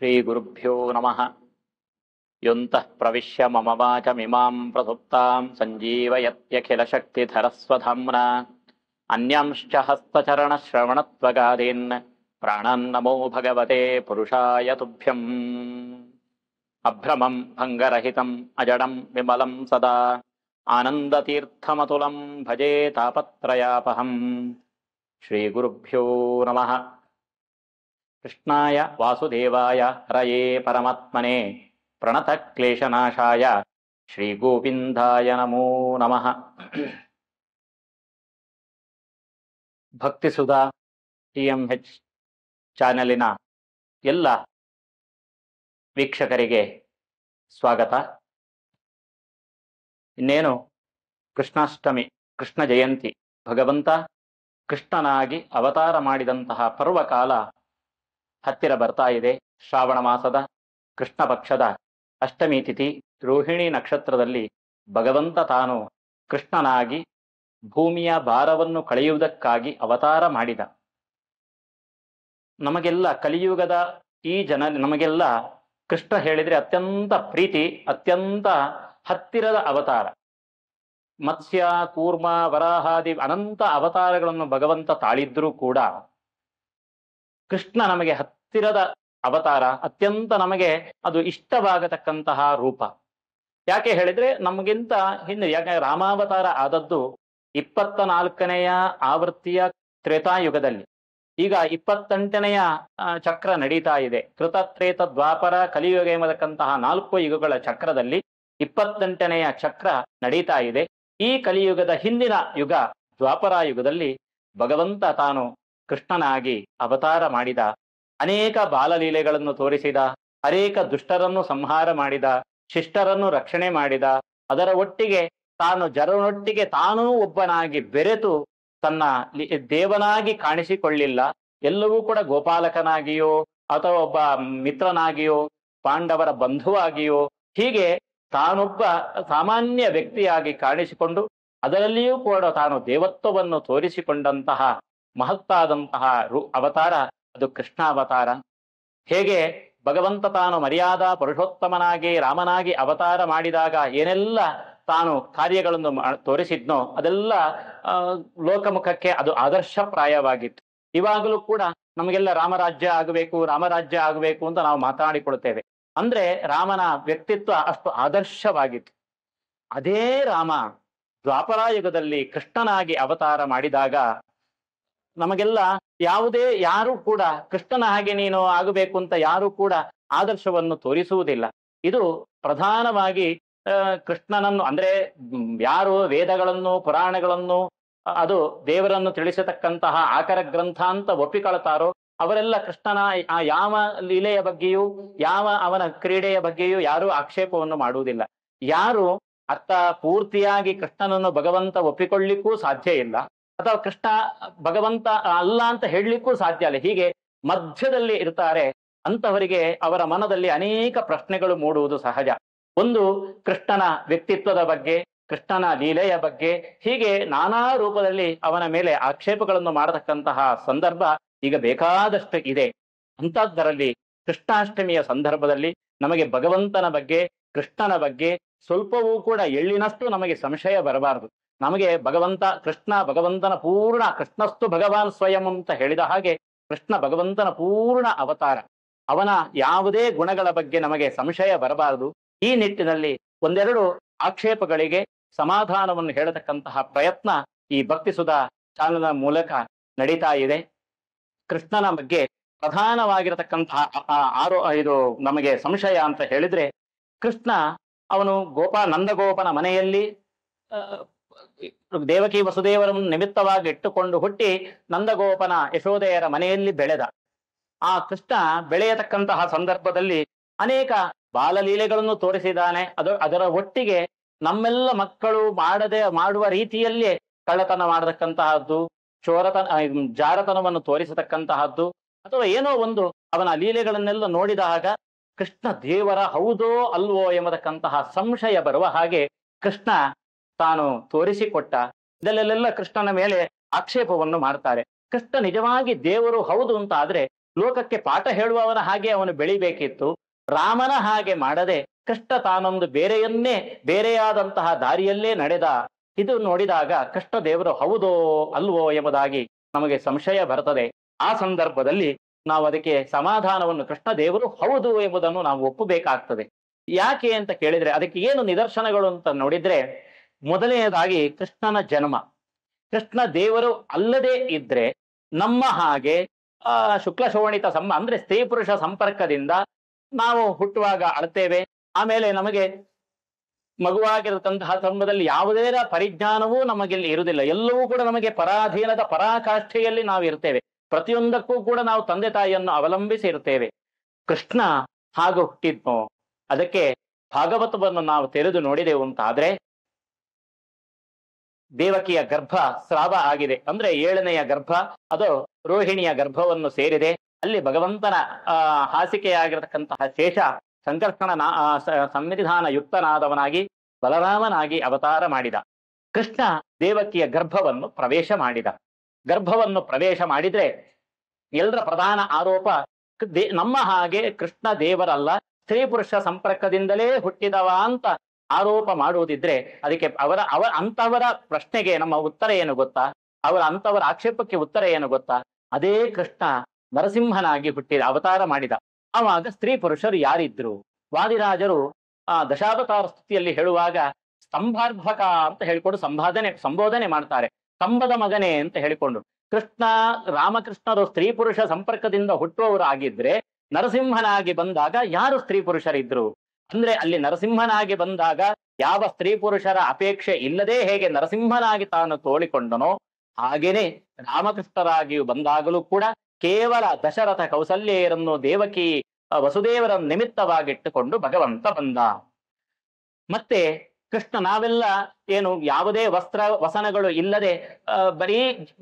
श्रीगुरुभ्यो नमः योऽन्तः प्रविश्य मम वाचमिमां प्रसुप्तां सञ्जीवयत्यखिलशक्तिधरस्वधाम्ना अन्यांश्च हस्तचरणश्रवणत्वगादीन् प्राणान्नमो भगवते पुरुषाय तुभ्यम् अभ्रमं भङ्गरहितम् अजडं विमलं सदा आनन्दतीर्थमतुलं भजे तापत्रयापहम् श्रीगुरुभ्यो नमः कृष्णाय वासुदेवाय हरये परमात्मने प्रणतक्लेशनाशाय ಶ್ರೀಗೋವಿಂದಾಯ ನಮೋ ನಮಃ ಭಕ್ತಿಸುಧಾ ಟಿ ಎಂ ಹೆಚ್ ಚಾನೆಲಿನ ಎಲ್ಲ ವೀಕ್ಷಕರಿಗೆ ಸ್ವಾಗತ ಇನ್ನೇನು ಕೃಷ್ಣಾಷ್ಟಮಿ ಕೃಷ್ಣ ಜಯಂತಿ ಭಗವಂತ ಕೃಷ್ಣನಾಗಿ ಅವತಾರ ಮಾಡಿದಂತಹ ಪರ್ವಕಾಲ ಹತ್ತಿರ ಬರ್ತಾ ಇದೆ ಶ್ರಾವಣ ಮಾಸದ ಕೃಷ್ಣ ಪಕ್ಷದ ಅಷ್ಟಮಿ ತಿಥಿ ರೋಹಿಣಿ ನಕ್ಷತ್ರದಲ್ಲಿ ಭಗವಂತ ತಾನು ಕೃಷ್ಣನಾಗಿ ಭೂಮಿಯ ಭಾರವನ್ನು ಕಳೆಯುವುದಕ್ಕಾಗಿ ಅವತಾರ ಮಾಡಿದ ನಮಗೆಲ್ಲ ಕಲಿಯುಗದ ಈ ಜನ ನಮಗೆಲ್ಲ ಕೃಷ್ಣ ಹೇಳಿದ್ರೆ ಅತ್ಯಂತ ಪ್ರೀತಿ ಅತ್ಯಂತ ಹತ್ತಿರದ ಅವತಾರ ಮತ್ಸ್ಯ ಕೂರ್ಮ ವರಾಹಾದಿ ಅನಂತ ಅವತಾರಗಳನ್ನು ಭಗವಂತ ತಾಳಿದ್ರೂ ಕೂಡ ಕೃಷ್ಣ ನಮಗೆ ಹತ್ತಿರದ ಅವತಾರ ಅತ್ಯಂತ ನಮಗೆ ಅದು ಇಷ್ಟವಾಗತಕ್ಕಂತಹ ರೂಪ ಯಾಕೆ ಹೇಳಿದ್ರೆ ನಮಗಿಂತ ಹಿಂದೆ ಯಾಕೆ ರಾಮಾವತಾರ ಆದದ್ದು ಇಪ್ಪತ್ತ ನಾಲ್ಕನೆಯ ಆವೃತ್ತಿಯ ತ್ರೇತಾಯುಗದಲ್ಲಿ ಈಗ ಇಪ್ಪತ್ತೆಂಟನೆಯ ಆ, ಚಕ್ರ ನಡೀತಾ ಇದೆ ಕೃತತ್ರೇತ ದ್ವಾಪರ ಕಲಿಯುಗ ಎಂಬತಕ್ಕಂತಹ ನಾಲ್ಕು ಯುಗಗಳ ಚಕ್ರದಲ್ಲಿ ಇಪ್ಪತ್ತೆಂಟನೆಯ ಚಕ್ರ ನಡೀತಾ ಇದೆ ಈ ಕಲಿಯುಗದ ಹಿಂದಿನ ಯುಗ ದ್ವಾಪರ ಯುಗದಲ್ಲಿ ಭಗವಂತ ತಾನು ಕೃಷ್ಣನಾಗಿ ಅವತಾರ ಮಾಡಿದ ಅನೇಕ ಬಾಲಲೀಲೆಗಳನ್ನು ತೋರಿಸಿದ ಅನೇಕ ದುಷ್ಟರನ್ನು ಸಂಹಾರ ಮಾಡಿದ ಶಿಷ್ಟರನ್ನು ರಕ್ಷಣೆ ಮಾಡಿದ ಅದರ ಒಟ್ಟಿಗೆ ತಾನು ಜನರೊಟ್ಟಿಗೆ ತಾನೂ ಒಬ್ಬನಾಗಿ ಬೆರೆತು ತನ್ನ ಲಿ- ದೇವನಾಗಿ ಕಾಣಿಸಿಕೊಳ್ಳಿಲ್ಲ ಎಲ್ಲವೂ ಕೂಡ ಗೋಪಾಲಕನಾಗಿಯೋ ಅಥವಾ ಒಬ್ಬ ಮಿತ್ರನಾಗಿಯೋ ಪಾಂಡವರ ಬಂಧುವಾಗಿಯೋ ಹೀಗೆ ತಾನೊಬ್ಬ ಸಾಮಾನ್ಯ ವ್ಯಕ್ತಿಯಾಗಿ ಕಾಣಿಸಿಕೊಂಡು ಅದರಲ್ಲಿಯೂ ಕೂಡ ತಾನು ದೇವತ್ವವನ್ನು ತೋರಿಸಿಕೊಂಡಂತಹ ಮಹತ್ತಾದಂತಹ ರು ಅವತಾರ ಅದು ಕೃಷ್ಣಾವತಾರ ಹೇಗೆ ಭಗವಂತ ತಾನು ಮರ್ಯಾದಾ ಪುರುಷೋತ್ತಮನಾಗಿ ರಾಮನಾಗಿ ಅವತಾರ ಮಾಡಿದಾಗ ಏನೆಲ್ಲ ತಾನು ಕಾರ್ಯಗಳನ್ನು ಮಾ- ತೋರಿಸಿದ್ನೋ ಅದೆಲ್ಲ ಆ, ಲೋಕಮುಖಕ್ಕೆ ಅದು ಆದರ್ಶಪ್ರಾಯವಾಗಿತ್ತು ಇವಾಗಲೂ ಕೂಡ ನಮಗೆಲ್ಲ ರಾಮರಾಜ್ಯ ಆಗಬೇಕು ರಾಮರಾಜ್ಯ ಆಗಬೇಕು ಅಂತ ನಾವು ಮಾತನಾಡಿಕೊಳ್ತೇವೆ ಅಂದ್ರೆ ರಾಮನ ವ್ಯಕ್ತಿತ್ವ ಅಷ್ಟು ಆದರ್ಶವಾಗಿತ್ತು ಅದೇ ರಾಮ ದ್ವಾಪರಾಯುಗದಲ್ಲಿ ಕೃಷ್ಣನಾಗಿ ಅವತಾರ ಮಾಡಿದಾಗ ನಮಗೆಲ್ಲ ಯಾವುದೇ ಯಾರು ಕೂಡ ಕೃಷ್ಣನ ಹಾಗೆ ನೀನು ಆಗಬೇಕು ಅಂತ ಯಾರು ಕೂಡ ಆದರ್ಶವನ್ನು ತೋರಿಸುವುದಿಲ್ಲ ಇದು ಪ್ರಧಾನವಾಗಿ ಆ, ಕೃಷ್ಣನನ್ನು ಅಂದ್ರೆ ಮ್, ಯಾರು ವೇದಗಳನ್ನು ಪುರಾಣಗಳನ್ನು ಆ, ಅದು ದೇವರನ್ನು ತಿಳಿಸತಕ್ಕಂತಹ ಆಕರ ಗ್ರಂಥ ಅಂತ ಒಪ್ಪಿಕೊಳ್ತಾರೋ ಅವರೆಲ್ಲ ಕೃಷ್ಣನ ಆ ಯಾವ ಲೀಲೆಯ ಬಗ್ಗೆಯೂ ಯಾವ ಅವನ ಕ್ರೀಡೆಯ ಬಗ್ಗೆಯೂ ಯಾರೂ ಆಕ್ಷೇಪವನ್ನು ಮಾಡುವುದಿಲ್ಲ ಯಾರು ಅರ್ಥ ಪೂರ್ತಿಯಾಗಿ ಕೃಷ್ಣನನ್ನು ಭಗವಂತ ಒಪ್ಪಿಕೊಳ್ಳಿಕ್ಕೂ ಸಾಧ್ಯ ಇಲ್ಲ ಅಥವಾ ಕೃಷ್ಣ ಭಗವಂತ ಅಲ್ಲ ಅಂತ ಹೇಳಲಿಕ್ಕೂ ಸಾಧ್ಯ ಇಲ್ಲ ಹೀಗೆ ಮಧ್ಯದಲ್ಲಿ ಇರ್ತಾರೆ ಅಂತವರಿಗೆ ಅವರ ಮನದಲ್ಲಿ ಅನೇಕ ಪ್ರಶ್ನೆಗಳು ಮೂಡುವುದು ಸಹಜ ಒಂದು ಕೃಷ್ಣನ ವ್ಯಕ್ತಿತ್ವದ ಬಗ್ಗೆ ಕೃಷ್ಣನ ಲೀಲೆಯ ಬಗ್ಗೆ ಹೀಗೆ ನಾನಾ ರೂಪದಲ್ಲಿ ಅವನ ಮೇಲೆ ಆಕ್ಷೇಪಗಳನ್ನು ಮಾಡತಕ್ಕಂತಹ ಸಂದರ್ಭ ಈಗ ಬೇಕಾದಷ್ಟು ಇದೆ ಅಂಥದ್ದರಲ್ಲಿ ಕೃಷ್ಣಾಷ್ಟಮಿಯ ಸಂದರ್ಭದಲ್ಲಿ ನಮಗೆ ಭಗವಂತನ ಬಗ್ಗೆ ಕೃಷ್ಣನ ಬಗ್ಗೆ ಸ್ವಲ್ಪವೂ ಕೂಡ ಎಳ್ಳಿನಷ್ಟು ನಮಗೆ ಸಂಶಯ ಬರಬಾರದು ನಮಗೆ ಭಗವಂತ ಕೃಷ್ಣ ಭಗವಂತನ ಪೂರ್ಣ ಕೃಷ್ಣಸ್ತು ಭಗವಾನ್ ಸ್ವಯಂ ಅಂತ ಹೇಳಿದ ಹಾಗೆ ಕೃಷ್ಣ ಭಗವಂತನ ಪೂರ್ಣ ಅವತಾರ ಅವನ ಯಾವುದೇ ಗುಣಗಳ ಬಗ್ಗೆ ನಮಗೆ ಸಂಶಯ ಬರಬಾರದು ಈ ನಿಟ್ಟಿನಲ್ಲಿ ಒಂದೆರಡು ಆಕ್ಷೇಪಗಳಿಗೆ ಸಮಾಧಾನವನ್ನು ಹೇಳತಕ್ಕಂತಹ ಪ್ರಯತ್ನ ಈ ಭಕ್ತಿಸುಧಾ ಚಾನಲ್ನ ಮೂಲಕ ನಡೀತಾ ಇದೆ ಕೃಷ್ಣನ ಬಗ್ಗೆ ಪ್ರಧಾನವಾಗಿರತಕ್ಕಂತಹ ಆ- ಆ- ಆರೋ ಇದು ನಮಗೆ ಸಂಶಯ ಅಂತ ಹೇಳಿದ್ರೆ ಕೃಷ್ಣ ಅವನು ಗೋಪ ನಂದಗೋಪನ ಮನೆಯಲ್ಲಿ ಆ, ದೇವಕಿ ವಸುದೇವರನ್ನು ನಿಮಿತ್ತವಾಗಿ ಇಟ್ಟುಕೊಂಡು ಹುಟ್ಟಿ ನಂದಗೋಪನ ಯಶೋದೆಯರ ಮನೆಯಲ್ಲಿ ಬೆಳೆದ ಆ ಕೃಷ್ಣ ಬೆಳೆಯತಕ್ಕಂತಹ ಸಂದರ್ಭದಲ್ಲಿ ಅನೇಕ ಬಾಲಲೀಲೆಗಳನ್ನು ತೋರಿಸಿದ್ದಾನೆ ಅದು ಅದರ ಒಟ್ಟಿಗೆ ನಮ್ಮೆಲ್ಲ ಮಕ್ಕಳು ಮಾಡದೆ ಮಾಡುವ ರೀತಿಯಲ್ಲೇ ಕಳ್ಳತನ ಮಾಡತಕ್ಕಂತಹದ್ದು ಚೋರತನ ಆ, ಇಮ್, ಜಾರತನವನ್ನು ತೋರಿಸತಕ್ಕಂತಹದ್ದು ಅಥವಾ ಏನೋ ಒಂದು ಅವನ ಲೀಲೆಗಳನ್ನೆಲ್ಲ ನೋಡಿದಾಗ ಕೃಷ್ಣ ದೇವರ ಹೌದೋ ಅಲ್ವೋ ಎಂಬತಕ್ಕಂತಹ ಸಂಶಯ ಬರುವ ಹಾಗೆ ಕೃಷ್ಣ ತಾನು ತೋರಿಸಿಕೊಟ್ಟ ಇದರಲ್ಲೆಲ್ಲ ಕೃಷ್ಣನ ಮೇಲೆ ಆಕ್ಷೇಪವನ್ನು ಮಾಡ್ತಾರೆ ಕೃಷ್ಣ ನಿಜವಾಗಿ ದೇವರು ಹೌದು ಅಂತ ಆದ್ರೆ ಲೋಕಕ್ಕೆ ಪಾಠ ಹೇಳುವವನ ಹಾಗೆ ಅವನು ಬೆಳಿಬೇಕಿತ್ತು ರಾಮನ ಹಾಗೆ ಮಾಡದೆ ಕೃಷ್ಣ ತಾನೊಂದು ಬೇರೆಯನ್ನೇ ಬೇರೆಯಾದಂತಹ ದಾರಿಯಲ್ಲೇ ನಡೆದ ಇದು ನೋಡಿದಾಗ ಕೃಷ್ಣ ದೇವರು ಹೌದೋ ಅಲ್ವೋ ಎಂಬುದಾಗಿ ನಮಗೆ ಸಂಶಯ ಬರ್ತದೆ ಆ ಸಂದರ್ಭದಲ್ಲಿ ನಾವು ಅದಕ್ಕೆ ಸಮಾಧಾನವನ್ನು ಕೃಷ್ಣ ದೇವರು ಹೌದು ಎಂಬುದನ್ನು ನಾವು ಒಪ್ಪಬೇಕಾಗ್ತದೆ ಯಾಕೆ ಅಂತ ಕೇಳಿದ್ರೆ ಅದಕ್ಕೆ ಏನು ನಿದರ್ಶನಗಳು ಅಂತ ನೋಡಿದ್ರೆ ಮೊದಲನೆಯದಾಗಿ ಕೃಷ್ಣನ ಜನ್ಮ ಕೃಷ್ಣ ದೇವರು ಅಲ್ಲದೆ ಇದ್ರೆ ನಮ್ಮ ಹಾಗೆ ಆ ಶುಕ್ಲ ಶೋಣಿತ ಸಂ ಅಂದ್ರೆ ಸ್ತ್ರೀ ಪುರುಷ ಸಂಪರ್ಕದಿಂದ ನಾವು ಹುಟ್ಟುವಾಗ ಅಳ್ತೇವೆ ಆಮೇಲೆ ನಮಗೆ ಮಗುವಾಗಿರತಕ್ಕಂತಹ ಸಂದರ್ಭದಲ್ಲಿ ಯಾವುದೇ ಪರಿಜ್ಞಾನವೂ ನಮಗಿಲ್ಲಿ ಇರುವುದಿಲ್ಲ ಎಲ್ಲವೂ ಕೂಡ ನಮಗೆ ಪರಾಧೀನದ ಪರಾಕಾಷ್ಠೆಯಲ್ಲಿ ನಾವು ಇರ್ತೇವೆ ಪ್ರತಿಯೊಂದಕ್ಕೂ ಕೂಡ ನಾವು ತಂದೆ ತಾಯಿಯನ್ನು ಅವಲಂಬಿಸಿ ಇರ್ತೇವೆ ಕೃಷ್ಣ ಹಾಗೆ ಹುಟ್ಟಿದ್ನೋ ಅದಕ್ಕೆ ಭಾಗವತವನ್ನು ನಾವು ತೆರೆದು ನೋಡಿದೆವು ಅಂತಾದ್ರೆ ದೇವಕಿಯ ಗರ್ಭ ಸ್ರಾವ ಆಗಿದೆ ಅಂದ್ರೆ ಏಳನೆಯ ಗರ್ಭ ಅದು ರೋಹಿಣಿಯ ಗರ್ಭವನ್ನು ಸೇರಿದೆ ಅಲ್ಲಿ ಭಗವಂತನ ಆ ಹಾಸಿಕೆಯಾಗಿರತಕ್ಕಂತಹ ಶೇಷ ಸಂಕರ್ಷಣ ಸಂವಿಧಾನ ಯುಕ್ತನಾದವನಾಗಿ ಬಲರಾಮನಾಗಿ ಅವತಾರ ಮಾಡಿದ ಕೃಷ್ಣ ದೇವಕಿಯ ಗರ್ಭವನ್ನು ಪ್ರವೇಶ ಮಾಡಿದ ಗರ್ಭವನ್ನು ಪ್ರವೇಶ ಮಾಡಿದ್ರೆ ಎಲ್ಲರ ಪ್ರಧಾನ ಆರೋಪ ದೇ- ನಮ್ಮ ಹಾಗೆ ಕೃಷ್ಣ ದೇವರಲ್ಲ ಸ್ತ್ರೀ ಪುರುಷ ಸಂಪರ್ಕದಿಂದಲೇ ಹುಟ್ಟಿದವ ಅಂತ ಆರೋಪ ಮಾಡುವುದಿದ್ರೆ ಅದಕ್ಕೆ ಅವರ ಅವ ಅಂತವರ ಪ್ರಶ್ನೆಗೆ ನಮ್ಮ ಉತ್ತರ ಏನು ಗೊತ್ತಾ ಅವರ ಅಂತವರ ಆಕ್ಷೇಪಕ್ಕೆ ಉತ್ತರ ಏನು ಗೊತ್ತಾ ಅದೇ ಕೃಷ್ಣ ನರಸಿಂಹನಾಗಿ ಹುಟ್ಟಿದ ಅವತಾರ ಮಾಡಿದ ಆವಾಗ ಸ್ತ್ರೀ ಪುರುಷರು ಯಾರಿದ್ರು ವಾದಿರಾಜರು ಆ ದಶಾವತಾರ ಸ್ತುತಿಯಲ್ಲಿ ಹೇಳುವಾಗ ಸ್ತಂಭಾರ್ಭಕ ಅಂತ ಹೇಳಿಕೊಂಡು ಸಂಪಾದನೆ ಸಂಬೋಧನೆ ಮಾಡ್ತಾರೆ ಸ್ತಂಭದ ಮಗನೇ ಅಂತ ಹೇಳಿಕೊಂಡು ಕೃಷ್ಣ ರಾಮಕೃಷ್ಣರು ಸ್ತ್ರೀ ಪುರುಷ ಸಂಪರ್ಕದಿಂದ ಹುಟ್ಟುವವರು ಆಗಿದ್ರೆ ನರಸಿಂಹನಾಗಿ ಬಂದಾಗ ಯಾರು ಸ್ತ್ರೀ ಪುರುಷರಿದ್ರು ಅಂದ್ರೆ ಅಲ್ಲಿ ನರಸಿಂಹನಾಗಿ ಬಂದಾಗ ಯಾವ ಸ್ತ್ರೀ ಪುರುಷರ ಅಪೇಕ್ಷೆ ಇಲ್ಲದೆ ಹೇಗೆ ನರಸಿಂಹನಾಗಿ ತಾನು ತೋಳಿಕೊಂಡನೋ ಹಾಗೇನೆ ರಾಮಕೃಷ್ಣರಾಗಿಯೂ ಬಂದಾಗಲೂ ಕೂಡ ಕೇವಲ ದಶರಥ ಕೌಸಲ್ಯರನ್ನು ದೇವಕಿ ಆ, ವಸುದೇವರ ನಿಮಿತ್ತವಾಗಿಟ್ಟುಕೊಂಡು ಭಗವಂತ ಬಂದ ಮತ್ತೆ ಕೃಷ್ಣ ನಾವೆಲ್ಲ ಏನು ಯಾವುದೇ ವಸ್ತ್ರ ವಸನಗಳು ಇಲ್ಲದೆ ಆ, ಬರೀ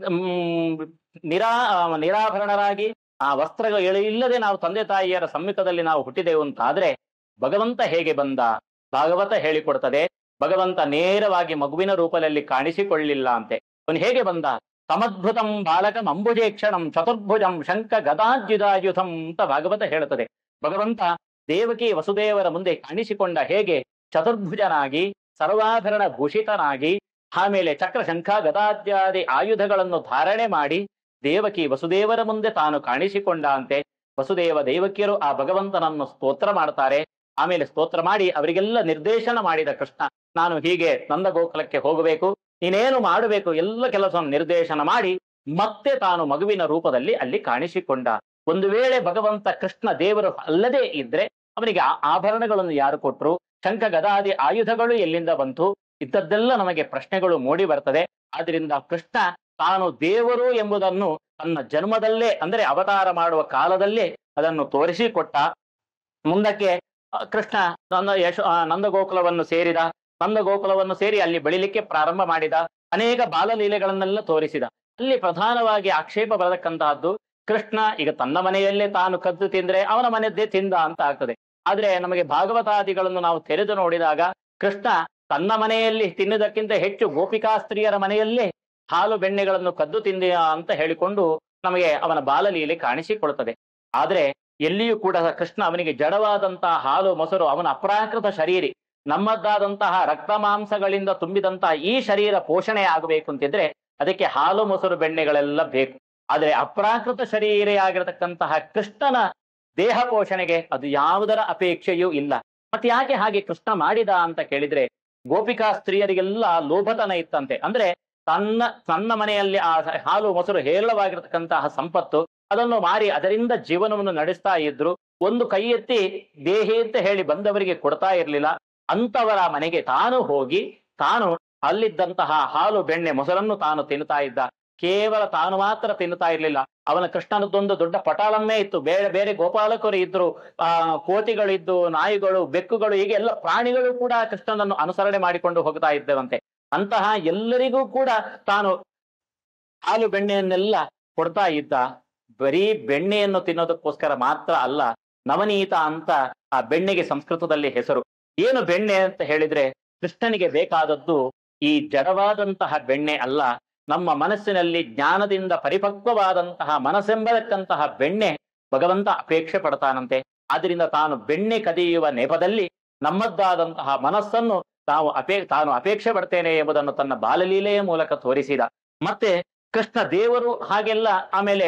ಮ್, ನಿರಾ ಆ, ನಿರಾಭರಣರಾಗಿ ಆ ವಸ್ತ್ರಗಳು ಇಲ್ಲದೆ ನಾವು ತಂದೆ ತಾಯಿಯರ ಸಮ್ಮುಖದಲ್ಲಿ ನಾವು ಹುಟ್ಟಿದೆವು ಅಂತಾದ್ರೆ ಭಗವಂತ ಹೇಗೆ ಬಂದ ಭಾಗವತ ಹೇಳಿಕೊಡ್ತದೆ ಭಗವಂತ ನೇರವಾಗಿ ಮಗುವಿನ ರೂಪದಲ್ಲಿ ಕಾಣಿಸಿಕೊಳ್ಳಿಲ್ಲ ಅಂತೆ ಅವನು ಹೇಗೆ ಬಂದ ಸಮದ್ಭುತಂ ಬಾಲಕಂ ಅಂಬುಜೇಕ್ಷಣಂ ಚತುರ್ಭುಜಂ ಶಂಕ ಗದಾಜ್ಯುಧಾಯುಧಂ ಅಂತ ಭಾಗವತ ಹೇಳುತ್ತದೆ ಭಗವಂತ ದೇವಕಿ ವಸುದೇವರ ಮುಂದೆ ಕಾಣಿಸಿಕೊಂಡ ಹೇಗೆ ಚತುರ್ಭುಜನಾಗಿ ಸರ್ವಾಭರಣ ಭೂಷಿತನಾಗಿ ಆಮೇಲೆ ಚಕ್ರ ಶಂಖ ಗದಾದ್ಯಾದಿ ಆಯುಧಗಳನ್ನು ಧಾರಣೆ ಮಾಡಿ ದೇವಕಿ ವಸುದೇವರ ಮುಂದೆ ತಾನು ಕಾಣಿಸಿಕೊಂಡ ಅಂತೆ ವಸುದೇವ ದೇವಕಿಯರು ಆ ಭಗವಂತನನ್ನು ಸ್ತೋತ್ರ ಮಾಡ್ತಾರೆ ಆಮೇಲೆ ಸ್ತೋತ್ರ ಮಾಡಿ ಅವರಿಗೆಲ್ಲ ನಿರ್ದೇಶನ ಮಾಡಿದ ಕೃಷ್ಣ ನಾನು ಹೀಗೆ ನಂದ ಗೋಕುಲಕ್ಕೆ ಹೋಗಬೇಕು ನೀನೇನು ಮಾಡಬೇಕು ಎಲ್ಲ ಕೆಲಸವನ್ನು ನಿರ್ದೇಶನ ಮಾಡಿ ಮತ್ತೆ ತಾನು ಮಗುವಿನ ರೂಪದಲ್ಲಿ ಅಲ್ಲಿ ಕಾಣಿಸಿಕೊಂಡ ಒಂದು ವೇಳೆ ಭಗವಂತ ಕೃಷ್ಣ ದೇವರು ಅಲ್ಲದೆ ಇದ್ರೆ ಅವನಿಗೆ ಆ ಆಭರಣಗಳನ್ನು ಯಾರು ಕೊಟ್ರು ಶಂಖ ಗದಾದಿ ಆಯುಧಗಳು ಎಲ್ಲಿಂದ ಬಂತು ಇದ್ದದ್ದೆಲ್ಲ ನಮಗೆ ಪ್ರಶ್ನೆಗಳು ಮೂಡಿ ಬರ್ತದೆ ಆದ್ರಿಂದ ಕೃಷ್ಣ ತಾನು ದೇವರು ಎಂಬುದನ್ನು ತನ್ನ ಜನ್ಮದಲ್ಲೇ ಅಂದ್ರೆ ಅವತಾರ ಮಾಡುವ ಕಾಲದಲ್ಲೇ ಅದನ್ನು ತೋರಿಸಿಕೊಟ್ಟ ಮುಂದಕ್ಕೆ ಆ, ಕೃಷ್ಣ ನನ್ನ ಯಶ ಆ, ನಂದಗೋಕುಲವನ್ನು ಸೇರಿದ ನಂದಗೋಕುಲವನ್ನು ಸೇರಿ ಅಲ್ಲಿ ಬೆಳಿಲಿಕ್ಕೆ ಪ್ರಾರಂಭ ಮಾಡಿದ ಅನೇಕ ಬಾಲಲೀಲೆಗಳನ್ನೆಲ್ಲ ತೋರಿಸಿದ ಅಲ್ಲಿ ಪ್ರಧಾನವಾಗಿ ಆಕ್ಷೇಪ ಬರತಕ್ಕಂತಹದ್ದು ಕೃಷ್ಣ ಈಗ ತನ್ನ ಮನೆಯಲ್ಲೇ ತಾನು ಕದ್ದು ತಿಂದ್ರೆ ಅವನ ಮನೆಯದ್ದೇ ತಿಂದ ಅಂತ ಆಗ್ತದೆ ಆದ್ರೆ ನಮಗೆ ಭಾಗವತಾದಿಗಳನ್ನು ನಾವು ತೆರೆದು ನೋಡಿದಾಗ ಕೃಷ್ಣ ತನ್ನ ಮನೆಯಲ್ಲಿ ತಿನ್ನುವುದಕ್ಕಿಂತ ಹೆಚ್ಚು ಗೋಪಿಕಾ ಸ್ತ್ರೀಯರ ಮನೆಯಲ್ಲೇ ಹಾಲು ಬೆಣ್ಣೆಗಳನ್ನು ಕದ್ದು ತಿಂದ ಅಂತ ಹೇಳಿಕೊಂಡು ನಮಗೆ ಅವನ ಬಾಲಲೀಲೆ ಕಾಣಿಸಿಕೊಳ್ತದೆ ಆದ್ರೆ ಎಲ್ಲಿಯೂ ಕೂಡ ಕೃಷ್ಣ ಅವನಿಗೆ ಜಡವಾದಂತಹ ಹಾಲು ಮೊಸರು ಅವನ ಅಪ್ರಾಕೃತ ಶರೀರಿ ನಮ್ಮದ್ದಾದಂತಹ ರಕ್ತ ಮಾಂಸಗಳಿಂದ ತುಂಬಿದಂತಹ ಈ ಶರೀರ ಪೋಷಣೆ ಆಗಬೇಕು ಅಂತಿದ್ರೆ ಅದಕ್ಕೆ ಹಾಲು ಮೊಸರು ಬೆಣ್ಣೆಗಳೆಲ್ಲ ಬೇಕು ಆದ್ರೆ ಅಪ್ರಾಕೃತ ಶರೀರಿಯಾಗಿರತಕ್ಕಂತಹ ಕೃಷ್ಣನ ದೇಹ ಪೋಷಣೆಗೆ ಅದು ಯಾವುದರ ಅಪೇಕ್ಷೆಯೂ ಇಲ್ಲ ಮತ್ತೆ ಯಾಕೆ ಹಾಗೆ ಕೃಷ್ಣ ಮಾಡಿದ ಅಂತ ಕೇಳಿದ್ರೆ ಗೋಪಿಕಾ ಸ್ತ್ರೀಯರಿಗೆಲ್ಲ ಲೋಭತನ ಇತ್ತಂತೆ ಅಂದ್ರೆ ತನ್ನ ತನ್ನ ಮನೆಯಲ್ಲಿ ಆ ಹಾಲು ಮೊಸರು ಹೇರಳವಾಗಿರತಕ್ಕಂತಹ ಸಂಪತ್ತು ಅದನ್ನು ಮಾರಿ ಅದರಿಂದ ಜೀವನವನ್ನು ನಡೆಸ್ತಾ ಇದ್ರು ಒಂದು ಕೈ ಎತ್ತಿ ದೇಹಿ ಅಂತ ಹೇಳಿ ಬಂದವರಿಗೆ ಕೊಡ್ತಾ ಇರ್ಲಿಲ್ಲ ಅಂತವರ ಮನೆಗೆ ತಾನು ಹೋಗಿ ತಾನು ಅಲ್ಲಿದ್ದಂತಹ ಹಾಲು ಬೆಣ್ಣೆ ಮೊಸರನ್ನು ತಾನು ತಿನ್ನುತ್ತಾ ಇದ್ದ ಕೇವಲ ತಾನು ಮಾತ್ರ ತಿನ್ನುತ್ತಾ ಇರ್ಲಿಲ್ಲ ಅವನ ಕೃಷ್ಣನದ್ದೊಂದು ದೊಡ್ಡ ಪಟಾಳನ್ನೇ ಇತ್ತು ಬೇರೆ ಬೇರೆ ಗೋಪಾಲಕರು ಇದ್ರು ಆ ಕೋತಿಗಳಿದ್ದು ನಾಯಿಗಳು ಬೆಕ್ಕುಗಳು ಹೀಗೆ ಎಲ್ಲ ಪ್ರಾಣಿಗಳು ಕೂಡ ಕೃಷ್ಣನನ್ನು ಅನುಸರಣೆ ಮಾಡಿಕೊಂಡು ಹೋಗ್ತಾ ಇದ್ದವಂತೆ ಅಂತಹ ಎಲ್ಲರಿಗೂ ಕೂಡ ತಾನು ಹಾಲು ಬೆಣ್ಣೆಯನ್ನೆಲ್ಲ ಕೊಡ್ತಾ ಇದ್ದ ಬರೀ ಬೆಣ್ಣೆಯನ್ನು ತಿನ್ನೋದಕ್ಕೋಸ್ಕರ ಮಾತ್ರ ಅಲ್ಲ ನವನೀತ ಅಂತ ಆ ಬೆಣ್ಣೆಗೆ ಸಂಸ್ಕೃತದಲ್ಲಿ ಹೆಸರು ಏನು ಬೆಣ್ಣೆ ಅಂತ ಹೇಳಿದ್ರೆ ಕೃಷ್ಣನಿಗೆ ಬೇಕಾದದ್ದು ಈ ಜಡವಾದಂತಹ ಬೆಣ್ಣೆ ಅಲ್ಲ ನಮ್ಮ ಮನಸ್ಸಿನಲ್ಲಿ ಜ್ಞಾನದಿಂದ ಪರಿಪಕ್ವವಾದಂತಹ ಮನಸ್ಸೆಂಬತಕ್ಕಂತಹ ಬೆಣ್ಣೆ ಭಗವಂತ ಅಪೇಕ್ಷೆ ಪಡ್ತಾನಂತೆ ಆದ್ರಿಂದ ತಾನು ಬೆಣ್ಣೆ ಕದಿಯುವ ನೆಪದಲ್ಲಿ ನಮ್ಮದ್ದಾದಂತಹ ಮನಸ್ಸನ್ನು ತಾವು ಅಪೇ ತಾನು ಅಪೇಕ್ಷೆ ಪಡ್ತೇನೆ ಎಂಬುದನ್ನು ತನ್ನ ಬಾಲಲೀಲೆಯ ಮೂಲಕ ತೋರಿಸಿದ ಮತ್ತೆ ಕೃಷ್ಣ ದೇವರು ಹಾಗೆಲ್ಲ ಆಮೇಲೆ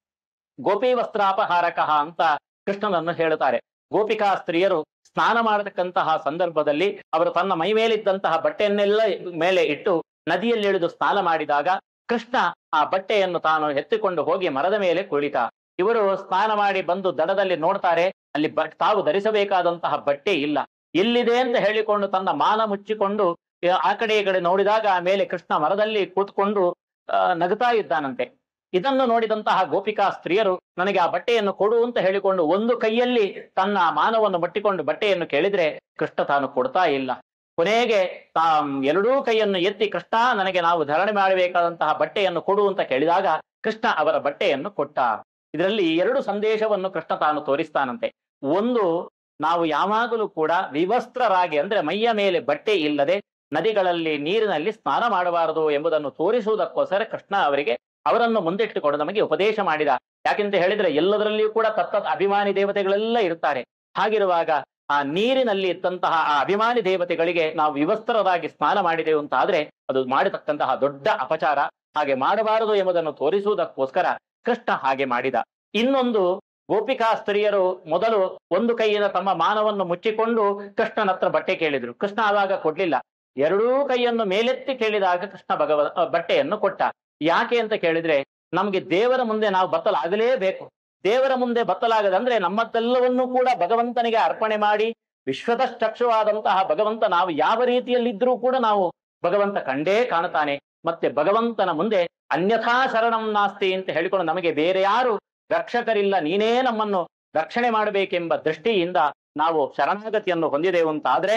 ಗೋಪಿ ವಸ್ತ್ರಾಪಹಾರಕಃ ಅಂತ ಕೃಷ್ಣನನ್ನು ಹೇಳುತ್ತಾರೆ ಗೋಪಿಕಾ ಸ್ತ್ರೀಯರು ಸ್ನಾನ ಮಾಡತಕ್ಕಂತಹ ಸಂದರ್ಭದಲ್ಲಿ ಅವರು ತನ್ನ ಮೈ ಮೇಲಿದ್ದಂತಹ ಬಟ್ಟೆಯನ್ನೆಲ್ಲ ಮೇಲೆ ಇಟ್ಟು ನದಿಯಲ್ಲಿ ಇಳಿದು ಸ್ನಾನ ಮಾಡಿದಾಗ ಕೃಷ್ಣ ಆ ಬಟ್ಟೆಯನ್ನು ತಾನು ಎತ್ತಿಕೊಂಡು ಹೋಗಿ ಮರದ ಮೇಲೆ ಕುಳಿತ ಇವರು ಸ್ನಾನ ಮಾಡಿ ಬಂದು ದಡದಲ್ಲಿ ನೋಡ್ತಾರೆ ಅಲ್ಲಿ ಬ ತಾವು ಧರಿಸಬೇಕಾದಂತಹ ಬಟ್ಟೆ ಇಲ್ಲ ಎಲ್ಲಿದೆ ಅಂತ ಹೇಳಿಕೊಂಡು ತನ್ನ ಮಾನ ಮುಚ್ಚಿಕೊಂಡು ಆ- ಆ ಕಡೆ ಈ ಕಡೆ ನೋಡಿದಾಗ ಆ ಮೇಲೆ ಕೃಷ್ಣ ಮರದಲ್ಲಿ ಕೂತ್ಕೊಂಡು ಆ, ನಗುತ್ತಾ ಇದ್ದಾನಂತೆ ಇದನ್ನು ನೋಡಿದಂತಹ ಗೋಪಿಕಾ ಸ್ತ್ರೀಯರು ನನಗೆ ಆ ಬಟ್ಟೆಯನ್ನು ಕೊಡು ಅಂತ ಹೇಳಿಕೊಂಡು ಒಂದು ಕೈಯಲ್ಲಿ ತನ್ನ ಮಾನವನ್ನು ಮಟ್ಟಿಕೊಂಡು ಬಟ್ಟೆಯನ್ನು ಕೇಳಿದ್ರೆ ಕೃಷ್ಣ ತಾನು ಕೊಡ್ತಾ ಇಲ್ಲ ಕೊನೆಗೆ ತಾ ಎರಡೂ ಕೈಯನ್ನು ಎತ್ತಿ ಕೃಷ್ಣ ನನಗೆ ನಾವು ಧಾರಣೆ ಮಾಡಬೇಕಾದಂತಹ ಬಟ್ಟೆಯನ್ನು ಕೊಡು ಅಂತ ಕೇಳಿದಾಗ ಕೃಷ್ಣ ಅವರ ಬಟ್ಟೆಯನ್ನು ಕೊಟ್ಟ ಇದರಲ್ಲಿ ಎರಡು ಸಂದೇಶವನ್ನು ಕೃಷ್ಣ ತಾನು ತೋರಿಸ್ತಾನಂತೆ ಒಂದು ನಾವು ಯಾವಾಗಲೂ ಕೂಡ ವಿವಸ್ತ್ರರಾಗಿ ಅಂದ್ರೆ ಮೈಯ ಮೇಲೆ ಬಟ್ಟೆ ಇಲ್ಲದೆ ನದಿಗಳಲ್ಲಿ ನೀರಿನಲ್ಲಿ ಸ್ನಾನ ಮಾಡಬಾರದು ಎಂಬುದನ್ನು ತೋರಿಸುವುದಕ್ಕೋಸ್ಕರ ಕೃಷ್ಣ ಅವರಿಗೆ ಅವರನ್ನು ಮುಂದಿಟ್ಟುಕೊಂಡು ನಮಗೆ ಉಪದೇಶ ಮಾಡಿದ ಯಾಕೆಂತ ಹೇಳಿದ್ರೆ ಎಲ್ಲದರಲ್ಲಿಯೂ ಕೂಡ ತತ್ತ ಅಭಿಮಾನಿ ದೇವತೆಗಳೆಲ್ಲ ಇರುತ್ತಾರೆ ಹಾಗಿರುವಾಗ ಆ ನೀರಿನಲ್ಲಿ ಇದ್ದಂತಹ ಆ ಅಭಿಮಾನಿ ದೇವತೆಗಳಿಗೆ ನಾವು ವಿವಸ್ತ್ರರಾಗಿ ಸ್ನಾನ ಮಾಡಿದೆವು ಅಂತ ಆದ್ರೆ ಅದು ಮಾಡತಕ್ಕಂತಹ ದೊಡ್ಡ ಅಪಚಾರ ಹಾಗೆ ಮಾಡಬಾರದು ಎಂಬುದನ್ನು ತೋರಿಸುವುದಕ್ಕೋಸ್ಕರ ಕೃಷ್ಣ ಹಾಗೆ ಮಾಡಿದ ಇನ್ನೊಂದು ಗೋಪಿಕಾ ಸ್ತ್ರೀಯರು ಮೊದಲು ಒಂದು ಕೈಯಿನ ತಮ್ಮ ಮಾನವನ್ನು ಮುಚ್ಚಿಕೊಂಡು ಕೃಷ್ಣನ ಹತ್ರ ಬಟ್ಟೆ ಕೇಳಿದ್ರು ಕೃಷ್ಣ ಆವಾಗ ಕೊಡ್ಲಿಲ್ಲ ಎರಡೂ ಕೈಯನ್ನು ಮೇಲೆತ್ತಿ ಕೇಳಿದಾಗ ಕೃಷ್ಣ ಭಗವ ಅ, ಬಟ್ಟೆಯನ್ನು ಕೊಟ್ಟ ಯಾಕೆ ಅಂತ ಕೇಳಿದ್ರೆ ನಮ್ಗೆ ದೇವರ ಮುಂದೆ ನಾವು ಬತ್ತಲಾಗಲೇಬೇಕು ದೇವರ ಮುಂದೆ ಬತ್ತಲಾಗದಂದ್ರೆ ನಮ್ಮದೆಲ್ಲವನ್ನೂ ಕೂಡ ಭಗವಂತನಿಗೆ ಅರ್ಪಣೆ ಮಾಡಿ ವಿಶ್ವದಶ್ಚಕ್ಷುವಾದಂತಹ ಭಗವಂತ ನಾವು ಯಾವ ರೀತಿಯಲ್ಲಿದ್ರೂ ಕೂಡ ನಾವು ಭಗವಂತ ಕಂಡೇ ಕಾಣುತ್ತಾನೆ ಮತ್ತೆ ಭಗವಂತನ ಮುಂದೆ ಅನ್ಯಥಾ ಶರಣಂ ನಾಸ್ತಿ ಅಂತ ಹೇಳಿಕೊಂಡು ನಮಗೆ ಬೇರೆ ಯಾರು ರಕ್ಷಕರಿಲ್ಲ ನೀನೇ ನಮ್ಮನ್ನು ರಕ್ಷಣೆ ಮಾಡಬೇಕೆಂಬ ದೃಷ್ಟಿಯಿಂದ ನಾವು ಶರಣಾಗತಿಯನ್ನು ಹೊಂದಿದೆವು ಅಂತ ಆದ್ರೆ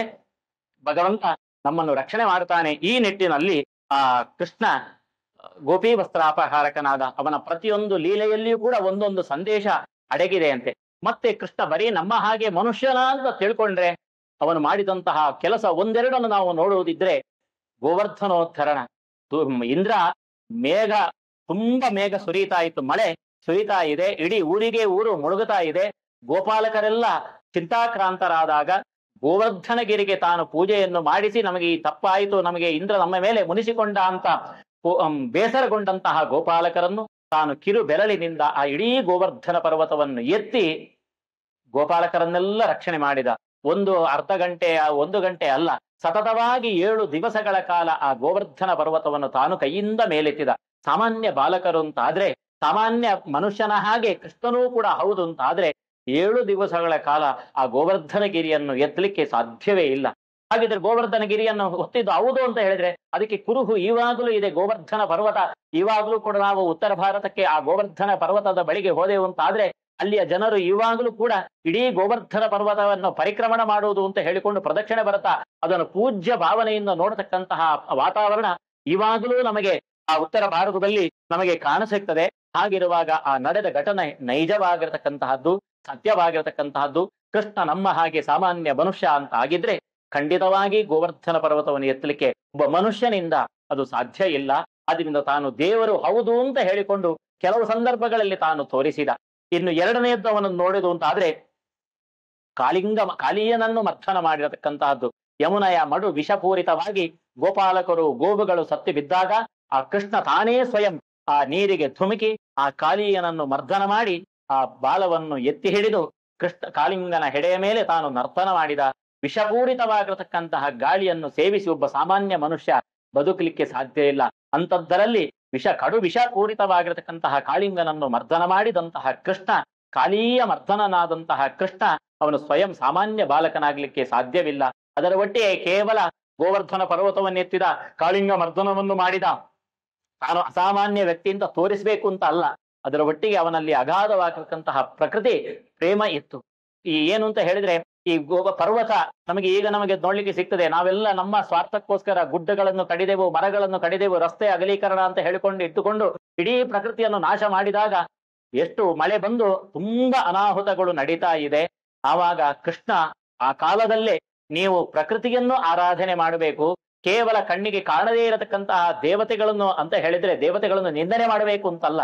ಭಗವಂತ ನಮ್ಮನ್ನು ರಕ್ಷಣೆ ಮಾಡುತ್ತಾನೆ ಈ ನಿಟ್ಟಿನಲ್ಲಿ ಆ ಕೃಷ್ಣ ಗೋಪಿ ವಸ್ತ್ರಾಪಹಾರಕನಾದ ಅವನ ಪ್ರತಿಯೊಂದು ಲೀಲೆಯಲ್ಲಿಯೂ ಕೂಡ ಒಂದೊಂದು ಸಂದೇಶ ಅಡಗಿದೆ ಅಂತೆ ಮತ್ತೆ ಕೃಷ್ಣ ಬರೀ ನಮ್ಮ ಹಾಗೆ ಮನುಷ್ಯನ ಅಂತ ತಿಳ್ಕೊಂಡ್ರೆ ಅವನು ಮಾಡಿದಂತಹ ಕೆಲಸ ಒಂದೆರಡನ್ನು ನಾವು ನೋಡುವುದಿದ್ರೆ ಗೋವರ್ಧನೋದ್ಧರಣ ತು- ಇಂದ್ರ ಮೇಘ ತುಂಬಾ ಮೇಘ ಸುರಿತಾ ಇತ್ತು ಮಳೆ ಸುರಿತಾ ಇದೆ ಇಡೀ ಊರಿಗೆ ಊರು ಮುಳುಗುತ್ತಾ ಇದೆ ಗೋಪಾಲಕರೆಲ್ಲ ಚಿಂತಾಕ್ರಾಂತರಾದಾಗ ಗೋವರ್ಧನಗಿರಿಗೆ ತಾನು ಪೂಜೆಯನ್ನು ಮಾಡಿಸಿ ನಮಗೆ ಈ ತಪ್ಪಾಯಿತು ನಮಗೆ ಇಂದ್ರ ನಮ್ಮ ಮೇಲೆ ಮುನಿಸಿಕೊಂಡ ಅಂತ ಕೋ- ಅಂ, ಬೇಸರಗೊಂಡಂತಹ ಗೋಪಾಲಕರನ್ನು ತಾನು ಕಿರು ಬೆರಳಿನಿಂದ ಆ ಇಡೀ ಗೋವರ್ಧನ ಪರ್ವತವನ್ನು ಎತ್ತಿ ಗೋಪಾಲಕರನ್ನೆಲ್ಲ ರಕ್ಷಣೆ ಮಾಡಿದ ಒಂದು ಅರ್ಧ ಗಂಟೆ ಆ ಒಂದು ಗಂಟೆ ಅಲ್ಲ ಸತತವಾಗಿ ಏಳು ದಿವಸಗಳ ಕಾಲ ಆ ಗೋವರ್ಧನ ಪರ್ವತವನ್ನು ತಾನು ಕೈಯಿಂದ ಮೇಲೆತ್ತಿದ ಸಾಮಾನ್ಯ ಬಾಲಕರು ಅಂತ ಆದ್ರೆ ಸಾಮಾನ್ಯ ಮನುಷ್ಯನ ಹಾಗೆ ಕೃಷ್ಣನೂ ಕೂಡ ಹೌದು ಅಂತ ಆದ್ರೆ ಏಳು ದಿವಸಗಳ ಕಾಲ ಆ ಗೋವರ್ಧನ ಗಿರಿಯನ್ನು ಎತ್ತಲಿಕ್ಕೆ ಸಾಧ್ಯವೇ ಇಲ್ಲ ಹಾಗಿದ್ರೆ ಗೋವರ್ಧನ ಗಿರಿಯನ್ನು ಹೊತ್ತಿದ್ದು ಹೌದು ಅಂತ ಹೇಳಿದ್ರೆ ಅದಕ್ಕೆ ಕುರುಹು ಇವಾಗಲೂ ಇದೆ ಗೋವರ್ಧನ ಪರ್ವತ ಇವಾಗಲೂ ಕೂಡ ನಾವು ಉತ್ತರ ಭಾರತಕ್ಕೆ ಆ ಗೋವರ್ಧನ ಪರ್ವತದ ಬಳಿಗೆ ಹೋದೆವು ಅಂತ ಆದ್ರೆ ಅಲ್ಲಿಯ ಜನರು ಇವಾಗಲೂ ಕೂಡ ಇಡೀ ಗೋವರ್ಧನ ಪರ್ವತವನ್ನು ಪರಿಕ್ರಮಣ ಮಾಡುವುದು ಅಂತ ಹೇಳಿಕೊಂಡು ಪ್ರದಕ್ಷಿಣೆ ಬರುತ್ತಾ ಅದನ್ನು ಪೂಜ್ಯ ಭಾವನೆಯಿಂದ ನೋಡತಕ್ಕಂತಹ ವಾತಾವರಣ ಇವಾಗಲೂ ನಮಗೆ ಆ ಉತ್ತರ ಭಾರತದಲ್ಲಿ ನಮಗೆ ಕಾಣಸಿಗ್ತದೆ ಹಾಗಿರುವಾಗ ಆ ನಡೆದ ಘಟನೆ ನೈಜವಾಗಿರತಕ್ಕಂತಹದ್ದು ಸತ್ಯವಾಗಿರತಕ್ಕಂತಹದ್ದು ಕೃಷ್ಣ ನಮ್ಮ ಹಾಗೆ ಸಾಮಾನ್ಯ ಮನುಷ್ಯ ಅಂತ ಆಗಿದ್ರೆ ಖಂಡಿತವಾಗಿ ಗೋವರ್ಧನ ಪರ್ವತವನ್ನು ಎತ್ತಲಿಕ್ಕೆ ಒಬ್ಬ ಮನುಷ್ಯನಿಂದ ಅದು ಸಾಧ್ಯ ಇಲ್ಲ ಅದರಿಂದ ತಾನು ದೇವರು ಹೌದು ಅಂತ ಹೇಳಿಕೊಂಡು ಕೆಲವು ಸಂದರ್ಭಗಳಲ್ಲಿ ತಾನು ತೋರಿಸಿದ ಇನ್ನು ಎರಡನೆಯದ್ದು ಅವನನ್ನು ನೋಡಿದು ಅಂತ ಆದ್ರೆ ಕಾಳಿಂಗ ಕಾಳಿಯನನ್ನು ಮರ್ಥನ ಮಾಡಿರತಕ್ಕಂತಹದ್ದು ಯಮುನೆಯ ಮಡು ವಿಷಪೂರಿತವಾಗಿ ಗೋಪಾಲಕರು ಗೋವುಗಳು ಸತ್ತಿ ಬಿದ್ದಾಗ ಆ ಕೃಷ್ಣ ತಾನೇ ಸ್ವಯಂ ಆ ನೀರಿಗೆ ಧುಮುಕಿ ಆ ಕಾಳಿಯನನ್ನು ಮರ್ದನ ಮಾಡಿ ಆ ಬಾಲವನ್ನು ಎತ್ತಿ ಹಿಡಿದು ಕೃಷ್ಣ ಕಾಳಿಂಗನ ಹೆಡೆಯ ಮೇಲೆ ತಾನು ನರ್ತನ ಮಾಡಿದ ವಿಷಪೂರಿತವಾಗಿರತಕ್ಕಂತಹ ಗಾಳಿಯನ್ನು ಸೇವಿಸಿ ಒಬ್ಬ ಸಾಮಾನ್ಯ ಮನುಷ್ಯ ಬದುಕಲಿಕ್ಕೆ ಸಾಧ್ಯ ಇಲ್ಲ ಅಂಥದ್ದರಲ್ಲಿ ವಿಷ ಕಡು ವಿಷಪೂರಿತವಾಗಿರತಕ್ಕಂತಹ ಕಾಳಿಂಗನನ್ನು ಮರ್ದನ ಮಾಡಿದಂತಹ ಕೃಷ್ಣ ಕಾಳೀಯ ಮರ್ದನನಾದಂತಹ ಕೃಷ್ಣ ಅವನು ಸ್ವಯಂ ಸಾಮಾನ್ಯ ಬಾಲಕನಾಗ್ಲಿಕ್ಕೆ ಸಾಧ್ಯವಿಲ್ಲ ಅದರ ಒಟ್ಟಿಗೆ ಕೇವಲ ಗೋವರ್ಧನ ಪರ್ವತವನ್ನೆತ್ತಿದ ಕಾಳಿಂಗ ಮರ್ದನವನ್ನು ಮಾಡಿದ ತಾನು ಅಸಾಮಾನ್ಯ ವ್ಯಕ್ತಿ ಅಂತ ತೋರಿಸ್ಬೇಕು ಅಂತ ಅಲ್ಲ ಅದರ ಒಟ್ಟಿಗೆ ಅವನಲ್ಲಿ ಅಗಾಧವಾಗಿರ್ತಕ್ಕಂತಹ ಪ್ರಕೃತಿ ಪ್ರೇಮ ಇತ್ತು ಈ ಏನು ಅಂತ ಹೇಳಿದ್ರೆ ಈ ಗೋವ ಪರ್ವತ ನಮಗೆ ಈಗ ನಮಗೆ ನೋಡ್ಲಿಕ್ಕೆ ಸಿಗ್ತದೆ ನಾವೆಲ್ಲ ನಮ್ಮ ಸ್ವಾರ್ಥಕ್ಕೋಸ್ಕರ ಗುಡ್ಡಗಳನ್ನು ಕಡಿದೆವು ಮರಗಳನ್ನು ಕಡಿದೆವು ರಸ್ತೆ ಅಗಲೀಕರಣ ಅಂತ ಹೇಳಿಕೊಂಡು ಇಟ್ಟುಕೊಂಡು ಇಡೀ ಪ್ರಕೃತಿಯನ್ನು ನಾಶ ಮಾಡಿದಾಗ ಎಷ್ಟು ಮಳೆ ಬಂದು ತುಂಬಾ ಅನಾಹುತಗಳು ನಡೀತಾ ಇದೆ ಆವಾಗ ಕೃಷ್ಣ ಆ ಕಾಲದಲ್ಲೇ ನೀವು ಪ್ರಕೃತಿಯನ್ನು ಆರಾಧನೆ ಮಾಡಬೇಕು ಕೇವಲ ಕಣ್ಣಿಗೆ ಕಾಣದೇ ಇರತಕ್ಕಂತಹ ದೇವತೆಗಳನ್ನು ಅಂತ ಹೇಳಿದ್ರೆ ದೇವತೆಗಳನ್ನು ನಿಂದನೆ ಮಾಡಬೇಕು ಅಂತಲ್ಲ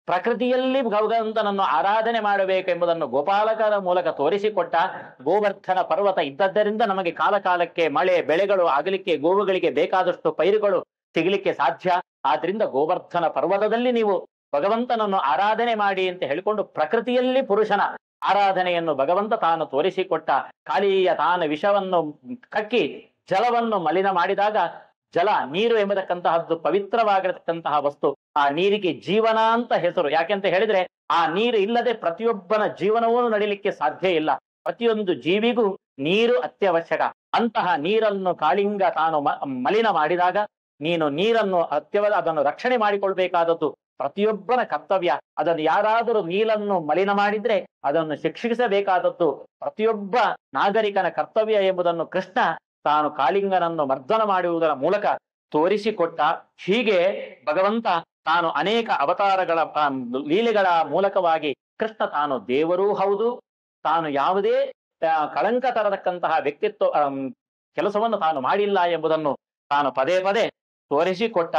ಪ್ರಕೃತಿಯಲ್ಲಿ ಭಗವಂತನನ್ನು ಆರಾಧನೆ ಮಾಡಬೇಕು ಎಂಬುದನ್ನು ಗೋಪಾಲಕರ ಮೂಲಕ ತೋರಿಸಿಕೊಟ್ಟ ಗೋವರ್ಧನ ಪರ್ವತ ಇದ್ದದ್ದರಿಂದ ನಮಗೆ ಕಾಲ ಕಾಲಕ್ಕೆ ಮಳೆ ಬೆಳೆಗಳು ಆಗಲಿಕ್ಕೆ ಗೋವುಗಳಿಗೆ ಬೇಕಾದಷ್ಟು ಪೈರುಗಳು ಸಿಗಲಿಕ್ಕೆ ಸಾಧ್ಯ ಆದ್ರಿಂದ ಗೋವರ್ಧನ ಪರ್ವತದಲ್ಲಿ ನೀವು ಭಗವಂತನನ್ನು ಆರಾಧನೆ ಮಾಡಿ ಅಂತ ಹೇಳಿಕೊಂಡು ಪ್ರಕೃತಿಯಲ್ಲಿ ಪುರುಷನ ಆರಾಧನೆಯನ್ನು ಭಗವಂತ ತಾನು ತೋರಿಸಿಕೊಟ್ಟ ಕಾಳಿಯ ತಾನು ವಿಷವನ್ನು ಕಕ್ಕಿ ಜಲವನ್ನು ಮಲಿನ ಮಾಡಿದಾಗ ಜಲ ನೀರು ಎಂಬತಕ್ಕಂತಹದ್ದು ಪವಿತ್ರವಾಗಿರತಕ್ಕಂತಹ ವಸ್ತು ಆ ನೀರಿಗೆ ಜೀವನ ಅಂತ ಹೆಸರು ಯಾಕೆಂತ ಹೇಳಿದ್ರೆ ಆ ನೀರು ಇಲ್ಲದೆ ಪ್ರತಿಯೊಬ್ಬನ ಜೀವನವೂ ನಡಿಲಿಕ್ಕೆ ಸಾಧ್ಯ ಇಲ್ಲ ಪ್ರತಿಯೊಂದು ಜೀವಿಗೂ ನೀರು ಅತ್ಯವಶ್ಯಕ ಅಂತಹ ನೀರನ್ನು ಕಾಳಿಂಗ ತಾನು ಮ- ಮಲಿನ ಮಾಡಿದಾಗ ನೀನು ನೀರನ್ನು ಅತ್ಯವ ಅದನ್ನು ರಕ್ಷಣೆ ಮಾಡಿಕೊಳ್ಬೇಕಾದದ್ದು ಪ್ರತಿಯೊಬ್ಬನ ಕರ್ತವ್ಯ ಅದನ್ನು ಯಾರಾದರೂ ನೀರನ್ನು ಮಲಿನ ಮಾಡಿದ್ರೆ ಅದನ್ನು ಶಿಕ್ಷಿಸಬೇಕಾದದ್ದು ಪ್ರತಿಯೊಬ್ಬ ನಾಗರಿಕನ ಕರ್ತವ್ಯ ಎಂಬುದನ್ನು ಕೃಷ್ಣ ತಾನು ಕಾಳಿಂಗನನ್ನು ಮರ್ದನ ಮಾಡುವುದರ ಮೂಲಕ ತೋರಿಸಿಕೊಟ್ಟ ಹೀಗೆ ಭಗವಂತ ತಾನು ಅನೇಕ ಅವತಾರಗಳ ಆ, ಲೀಲೆಗಳ ಮೂಲಕವಾಗಿ ಕೃಷ್ಣ ತಾನು ದೇವರೂ ಹೌದು ತಾನು ಯಾವುದೇ ಆ, ಕಳಂಕ ತರತಕ್ಕಂತಹ ವ್ಯಕ್ತಿತ್ವ ಆಮ್, ಕೆಲಸವನ್ನು ತಾನು ಮಾಡಿಲ್ಲ ಎಂಬುದನ್ನು ತಾನು ಪದೇ ಪದೇ ತೋರಿಸಿಕೊಟ್ಟ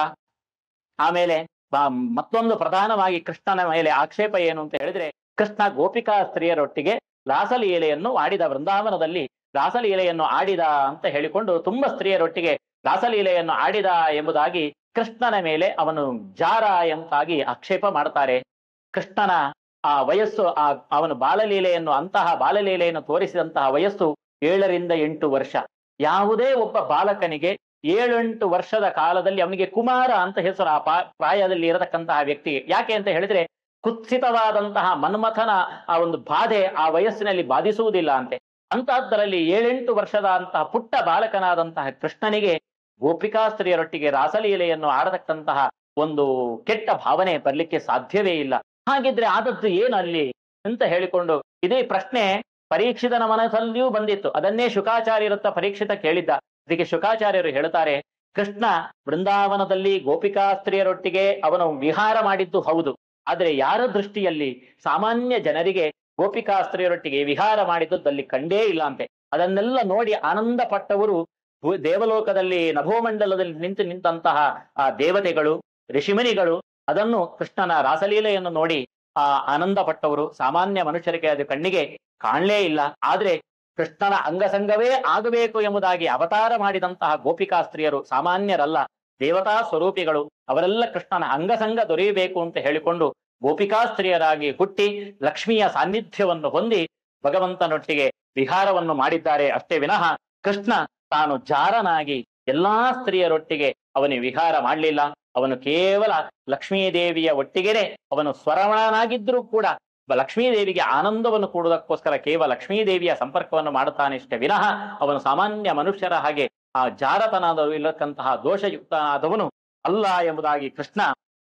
ಆಮೇಲೆ ಬ- ಮತ್ತೊಂದು ಪ್ರಧಾನವಾಗಿ ಕೃಷ್ಣನ ಮೇಲೆ ಆಕ್ಷೇಪ ಏನು ಅಂತ ಹೇಳಿದ್ರೆ ಕೃಷ್ಣ ಗೋಪಿಕಾ ಸ್ತ್ರೀಯರೊಟ್ಟಿಗೆ ರಾಸಲೀಲೆಯನ್ನು ಆಡಿದ ವೃಂದಾವನದಲ್ಲಿ ರಾಸಲೀಲೆಯನ್ನು ಆಡಿದ ಅಂತ ಹೇಳಿಕೊಂಡು ತುಂಬಾ ಸ್ತ್ರೀಯರೊಟ್ಟಿಗೆ ರಾಸಲೀಲೆಯನ್ನು ಆಡಿದ ಎಂಬುದಾಗಿ ಕೃಷ್ಣನ ಮೇಲೆ ಅವನು ಜಾರ ಎಂತಾಗಿ ಆಕ್ಷೇಪ ಮಾಡ್ತಾರೆ ಕೃಷ್ಣನ ಆ ವಯಸ್ಸು ಆ ಅವನು ಬಾಲಲೀಲೆಯನ್ನು ಅಂತಹ ಬಾಲಲೀಲೆಯನ್ನು ತೋರಿಸಿದಂತಹ ವಯಸ್ಸು ಏಳರಿಂದ ಎಂಟು ವರ್ಷ ಯಾವುದೇ ಒಬ್ಬ ಬಾಲಕನಿಗೆ ಏಳೆಂಟು ವರ್ಷದ ಕಾಲದಲ್ಲಿ ಅವನಿಗೆ ಕುಮಾರ ಅಂತ ಹೆಸರು ಆ ಪಾ- ಪ್ರಾಯದಲ್ಲಿ ಇರತಕ್ಕಂತಹ ವ್ಯಕ್ತಿಗೆ ಯಾಕೆ ಅಂತ ಹೇಳಿದ್ರೆ ಕುತ್ಸಿತವಾದಂತಹ ಮನ್ಮಥನ ಆ ಒಂದು ಬಾಧೆ ಆ ವಯಸ್ಸಿನಲ್ಲಿ ಬಾಧಿಸುವುದಿಲ್ಲ ಅಂತೆ ಅಂತಹದ್ದರಲ್ಲಿ ಏಳೆಂಟು ವರ್ಷದ ಅಂತಹ ಪುಟ್ಟ ಬಾಲಕನಾದಂತಹ ಕೃಷ್ಣನಿಗೆ ಗೋಪಿಕಾ ಸ್ತ್ರೀಯರೊಟ್ಟಿಗೆ ರಾಸಲೀಲೆಯನ್ನು ಆಡತಕ್ಕಂತಹ ಒಂದು ಕೆಟ್ಟ ಭಾವನೆ ಬರ್ಲಿಕ್ಕೆ ಸಾಧ್ಯವೇ ಇಲ್ಲ ಹಾಗಿದ್ರೆ ಆದದ್ದು ಏನು ಅಲ್ಲಿ ಅಂತ ಹೇಳಿಕೊಂಡು ಇದೇ ಪ್ರಶ್ನೆ ಪರೀಕ್ಷಿತನ ಮನಸ್ಸಲ್ಲಿಯೂ ಬಂದಿತ್ತು ಅದನ್ನೇ ಶುಕಾಚಾರ್ಯರತ್ತ ಪರೀಕ್ಷಿತ ಕೇಳಿದ್ದ ಅದಕ್ಕೆ ಶುಕಾಚಾರ್ಯರು ಹೇಳ್ತಾರೆ ಕೃಷ್ಣ ವೃಂದಾವನದಲ್ಲಿ ಗೋಪಿಕಾ ಸ್ತ್ರೀಯರೊಟ್ಟಿಗೆ ಅವನು ವಿಹಾರ ಮಾಡಿದ್ದು ಹೌದು ಆದ್ರೆ ಯಾರ ದೃಷ್ಟಿಯಲ್ಲಿ ಸಾಮಾನ್ಯ ಜನರಿಗೆ ಗೋಪಿಕಾ ಸ್ತ್ರೀಯರೊಟ್ಟಿಗೆ ವಿಹಾರ ಮಾಡಿದ್ದದಲ್ಲಿ ಕಂಡೇ ಇಲ್ಲ ಅಂತೆ ಅದನ್ನೆಲ್ಲ ನೋಡಿ ಆನಂದ ಪಟ್ಟವರು ಭೂ- ದೇವಲೋಕದಲ್ಲಿ ನಭೋಮಂಡಲದಲ್ಲಿ ನಿಂತು ನಿಂತಹ ಆ ದೇವತೆಗಳು ಋಷಿಮುನಿಗಳು ಅದನ್ನು ಕೃಷ್ಣನ ರಾಸಲೀಲೆಯನ್ನು ನೋಡಿ ಆ ಆನಂದ ಪಟ್ಟವರು ಸಾಮಾನ್ಯ ಮನುಷ್ಯರಿಗೆ ಅದು ಕಣ್ಣಿಗೆ ಕಾಣಲೇ ಇಲ್ಲ ಆದ್ರೆ ಕೃಷ್ಣನ ಅಂಗಸಂಗವೇ ಆಗಬೇಕು ಎಂಬುದಾಗಿ ಅವತಾರ ಮಾಡಿದಂತಹ ಗೋಪಿಕಾ ಸ್ತ್ರೀಯರು ಸಾಮಾನ್ಯರಲ್ಲ ದೇವತಾ ಸ್ವರೂಪಿಗಳು ಅವರೆಲ್ಲ ಕೃಷ್ಣನ ಅಂಗಸಂಗ ದೊರೆಯಬೇಕು ಅಂತ ಹೇಳಿಕೊಂಡು ಗೋಪಿಕಾ ಸ್ತ್ರೀಯರಾಗಿ ಹುಟ್ಟಿ ಲಕ್ಷ್ಮಿಯ ಸಾನ್ನಿಧ್ಯವನ್ನು ಹೊಂದಿ ಭಗವಂತನೊಟ್ಟಿಗೆ ವಿಹಾರವನ್ನು ಮಾಡಿದ್ದಾರೆ ಅಷ್ಟೇ ವಿನಃ ಕೃಷ್ಣ ತಾನು ಜಾರನಾಗಿ ಎಲ್ಲಾ ಸ್ತ್ರೀಯರೊಟ್ಟಿಗೆ ಅವನು ವಿಹಾರ ಮಾಡಲಿಲ್ಲ ಅವನು ಕೇವಲ ಲಕ್ಷ್ಮೀದೇವಿಯ ಒಟ್ಟಿಗೆನೆ ಅವನು ಸ್ವರವಣನಾಗಿದ್ರೂ ಕೂಡ ಲಕ್ಷ್ಮೀದೇವಿಗೆ ಆನಂದವನ್ನು ಕೊಡುವುದಕ್ಕೋಸ್ಕರ ಕೇವಲ ಲಕ್ಷ್ಮೀದೇವಿಯ ಸಂಪರ್ಕವನ್ನು ಮಾಡುತ್ತಾನೆ ಇಷ್ಟೇ ವಿನಃ ಅವನು ಸಾಮಾನ್ಯ ಮನುಷ್ಯರ ಹಾಗೆ ಆ ಜಾರತನದ ಇಲ್ಲಕ್ಕಂತಹ ದೋಷಯುಕ್ತನಾದವನು ಅಲ್ಲ ಎಂಬುದಾಗಿ ಕೃಷ್ಣ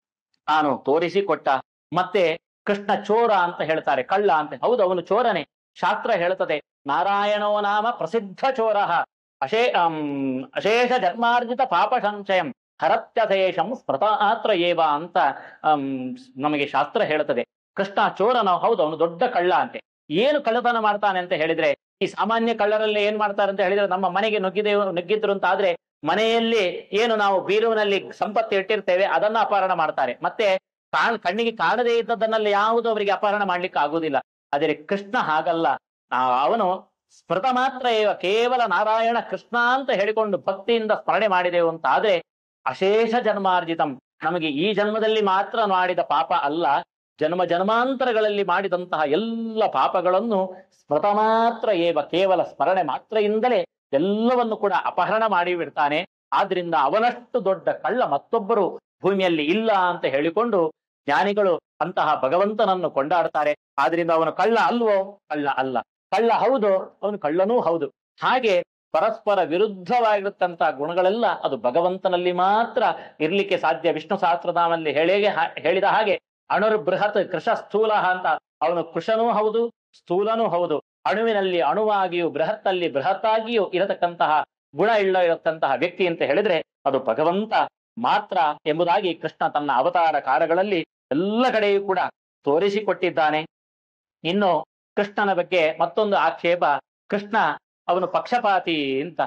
ತಾನು ತೋರಿಸಿಕೊಟ್ಟ ಮತ್ತೆ ಕೃಷ್ಣ ಚೋರ ಅಂತ ಹೇಳ್ತಾರೆ ಕಳ್ಳ ಅಂತ ಹೌದು ಅವನು ಚೋರನೇ ಶಾಸ್ತ್ರ ಹೇಳ್ತದೆ ನಾರಾಯಣೋ ನಾಮ ಪ್ರಸಿದ್ಧ ಚೋರ ಅಶೇ ಅಂ, ಅಶೇಷ ಜನ್ಮಾರ್ಜಿತ ಪಾಪ ಸಂಚಯಂ ಹರತ್ಯಶೇಷಂ ಸ್ಮೃತಾತ್ರ ಏವ ಅಂತ ಅಂ, ನಮಗೆ ಶಾಸ್ತ್ರ ಹೇಳ್ತದೆ ಕೃಷ್ಣ ಚೋರನ ಹೌದು ಅವನು ದೊಡ್ಡ ಕಳ್ಳ ಅಂತೆ ಏನು ಕಳ್ಳತನ ಮಾಡ್ತಾನೆ ಅಂತ ಹೇಳಿದ್ರೆ ಈ ಸಾಮಾನ್ಯ ಕಳ್ಳರಲ್ಲಿ ಏನ್ ಮಾಡ್ತಾರೆ ಅಂತ ಹೇಳಿದ್ರೆ ನಮ್ಮ ಮನೆಗೆ ನುಗ್ಗಿದೆ ನುಗ್ಗಿದ್ರು ಅಂತ ಆದ್ರೆ ಮನೆಯಲ್ಲಿ ಏನು ನಾವು ಬೀರುವಿನಲ್ಲಿ ಸಂಪತ್ತು ಇಟ್ಟಿರ್ತೇವೆ ಅದನ್ನ ಅಪಹರಣ ಮಾಡ್ತಾರೆ ಮತ್ತೆ ಕಾಣ್ ಕಣ್ಣಿಗೆ ಕಾಣದೇ ಇದ್ದದನ್ನಲ್ಲಿ ಯಾವುದು ಅವರಿಗೆ ಅಪಹರಣ ಮಾಡ್ಲಿಕ್ಕೆ ಆಗುವುದಿಲ್ಲ ಆದರೆ ಕೃಷ್ಣ ಹಾಗಲ್ಲ ಆ, ಅವನು ಸ್ಮೃತ ಮಾತ್ರ ಏವ ಕೇವಲ ನಾರಾಯಣ ಕೃಷ್ಣ ಅಂತ ಹೇಳಿಕೊಂಡು ಭಕ್ತಿಯಿಂದ ಸ್ಮರಣೆ ಮಾಡಿದೆವು ಅಂತ ಆದ್ರೆ ಅಶೇಷ ಜನ್ಮಾರ್ಜಿತಂ ನಮಗೆ ಈ ಜನ್ಮದಲ್ಲಿ ಮಾತ್ರ ಮಾಡಿದ ಪಾಪ ಅಲ್ಲ ಜನ್ಮ ಜನ್ಮಾಂತರಗಳಲ್ಲಿ ಮಾಡಿದಂತಹ ಎಲ್ಲ ಪಾಪಗಳನ್ನು ಸ್ಮೃತ ಮಾತ್ರ ಏವ ಕೇವಲ ಸ್ಮರಣೆ ಮಾತ್ರದಿಂದಲೇ ಎಲ್ಲವನ್ನು ಕೂಡ ಅಪಹರಣ ಮಾಡಿ ಬಿಡ್ತಾನೆ ಆದ್ರಿಂದ ಅವನಷ್ಟು ದೊಡ್ಡ ಕಳ್ಳ ಮತ್ತೊಬ್ಬರು ಭೂಮಿಯಲ್ಲಿ ಇಲ್ಲ ಅಂತ ಹೇಳಿಕೊಂಡು ಜ್ಞಾನಿಗಳು ಅಂತಹ ಭಗವಂತನನ್ನು ಕೊಂಡಾಡ್ತಾರೆ ಆದ್ರಿಂದ ಅವನು ಕಳ್ಳ ಅಲ್ವೋ ಕಳ್ಳ ಅಲ್ಲ ಕಳ್ಳ ಹೌದು ಅವನು ಕಳ್ಳನೂ ಹೌದು ಹಾಗೆ ಪರಸ್ಪರ ವಿರುದ್ಧವಾಗಿರತಕ್ಕಂತಹ ಗುಣಗಳೆಲ್ಲ ಅದು ಭಗವಂತನಲ್ಲಿ ಮಾತ್ರ ಇರ್ಲಿಕ್ಕೆ ಸಾಧ್ಯ ವಿಷ್ಣು ಸಹಸ್ರನಾಮಲ್ಲಿ ಹೇಳೇಗೆ ಹೇಳಿದ ಹಾಗೆ ಅಣುರ್ ಬೃಹತ್ ಕೃಷ ಸ್ಥೂಲ ಅಂತ ಅವನು ಕೃಷನೂ ಹೌದು ಸ್ಥೂಲನೂ ಹೌದು ಅಣುವಿನಲ್ಲಿ ಅಣುವಾಗಿಯೂ ಬೃಹತ್ತಲ್ಲಿ ಬೃಹತ್ತಾಗಿಯೂ ಇರತಕ್ಕಂತಹ ಗುಣ ಇಲ್ಲ ಇರತಕ್ಕಂತಹ ವ್ಯಕ್ತಿ ಅಂತ ಹೇಳಿದ್ರೆ ಅದು ಭಗವಂತ ಮಾತ್ರ ಎಂಬುದಾಗಿ ಕೃಷ್ಣ ತನ್ನ ಅವತಾರ ಕಾಲಗಳಲ್ಲಿ ಎಲ್ಲ ಕಡೆಯೂ ಕೂಡ ತೋರಿಸಿಕೊಟ್ಟಿದ್ದಾನೆ ಇನ್ನು ಕೃಷ್ಣನ ಬಗ್ಗೆ ಮತ್ತೊಂದು ಆಕ್ಷೇಪ ಕೃಷ್ಣ ಅವನು ಪಕ್ಷಪಾತಿ ಅಂತ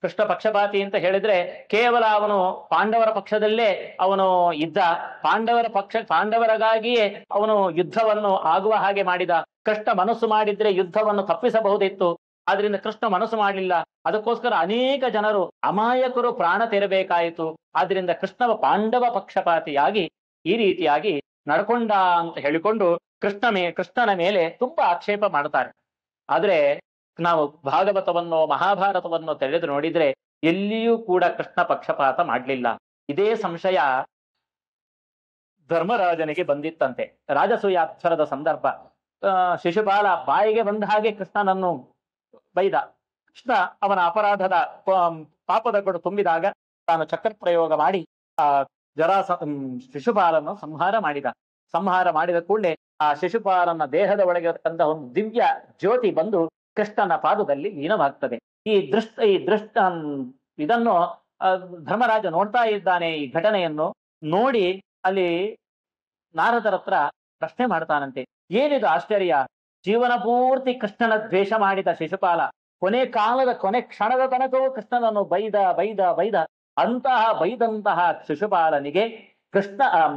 ಕೃಷ್ಣ ಪಕ್ಷಪಾತಿ ಅಂತ ಹೇಳಿದ್ರೆ ಕೇವಲ ಅವನು ಪಾಂಡವರ ಪಕ್ಷದಲ್ಲೇ ಅವನು ಇದ್ದ ಪಾಂಡವರ ಪಕ್ಷ ಪಾಂಡವರಿಗಾಗಿಯೇ ಅವನು ಯುದ್ಧವನ್ನು ಆಗುವ ಹಾಗೆ ಮಾಡಿದ ಕೃಷ್ಣ ಮನಸ್ಸು ಮಾಡಿದ್ರೆ ಯುದ್ಧವನ್ನು ತಪ್ಪಿಸಬಹುದಿತ್ತು ಆದ್ರಿಂದ ಕೃಷ್ಣ ಮನಸ್ಸು ಮಾಡಲಿಲ್ಲ ಅದಕ್ಕೋಸ್ಕರ ಅನೇಕ ಜನರು ಅಮಾಯಕರು ಪ್ರಾಣ ತೆರಬೇಕಾಯಿತು ಆದ್ರಿಂದ ಕೃಷ್ಣವ ಪಾಂಡವ ಪಕ್ಷಪಾತಿಯಾಗಿ ಈ ರೀತಿಯಾಗಿ ನಡ್ಕೊಂಡ ಅಂತ ಹೇಳಿಕೊಂಡು ಕೃಷ್ಣ ಮೇ ಕೃಷ್ಣನ ಮೇಲೆ ತುಂಬಾ ಆಕ್ಷೇಪ ಮಾಡ್ತಾರೆ ಆದ್ರೆ ನಾವು ಭಾಗವತವನ್ನು ಮಹಾಭಾರತವನ್ನು ತೆರೆದು ನೋಡಿದ್ರೆ ಎಲ್ಲಿಯೂ ಕೂಡ ಕೃಷ್ಣ ಪಕ್ಷಪಾತ ಮಾಡಲಿಲ್ಲ ಇದೇ ಸಂಶಯ ಧರ್ಮರಾಜನಿಗೆ ಬಂದಿತ್ತಂತೆ ರಾಜಸೂಯಾಕ್ಷರದ ಸಂದರ್ಭ ಆ, ಶಿಶುಪಾಲ ಬಾಯಿಗೆ ಬಂದ ಹಾಗೆ ಕೃಷ್ಣನನ್ನು ಬೈದ ಕೃಷ್ಣ ಅವನ ಅಪರಾಧದ ಪ- ಪಾಪದ ಕೊಡು ತುಂಬಿದಾಗ ತಾನು ಚಕ್ರ ಪ್ರಯೋಗ ಮಾಡಿ ಆ ಜರಾಸ ಹ್ಮ್, ಶಿಶುಪಾಲನ್ನು ಸಂಹಾರ ಮಾಡಿದ ಸಂಹಾರ ಮಾಡಿದ ಕೂಡಲೇ ಆ ಶಿಶುಪಾಲನ ದೇಹದ ಒಳಗೆ ಇರತಕ್ಕಂತಹ ಒಂದು ದಿವ್ಯ ಜ್ಯೋತಿ ಬಂದು ಕೃಷ್ಣನ ಪಾದದಲ್ಲಿ ಲೀನವಾಗ್ತದೆ ಈ ದೃಷ್ಟ ಈ ದೃಷ್ಟ ಇದನ್ನು ಆ, ಧರ್ಮರಾಜ ನೋಡ್ತಾ ಇದ್ದಾನೆ ಈ ಘಟನೆಯನ್ನು ನೋಡಿ ಅಲ್ಲಿ ನಾರದರ ಹತ್ರ ಪ್ರಶ್ನೆ ಮಾಡ್ತಾನಂತೆ ಏನಿದು ಆಶ್ಚರ್ಯ ಜೀವನ ಪೂರ್ತಿ ಕೃಷ್ಣನ ದ್ವೇಷ ಮಾಡಿದ ಶಿಶುಪಾಲ ಕೊನೆ ಕಾಲದ ಕೊನೆ ಕ್ಷಣದ ತನಕವೂ ಕೃಷ್ಣನನ್ನು ಬೈದ ಬೈದ ಬೈದ ಅಂತಹ ಬೈದಂತಹ ಶಿಶುಪಾಲನಿಗೆ ಕೃಷ್ಣ ಆಮ್,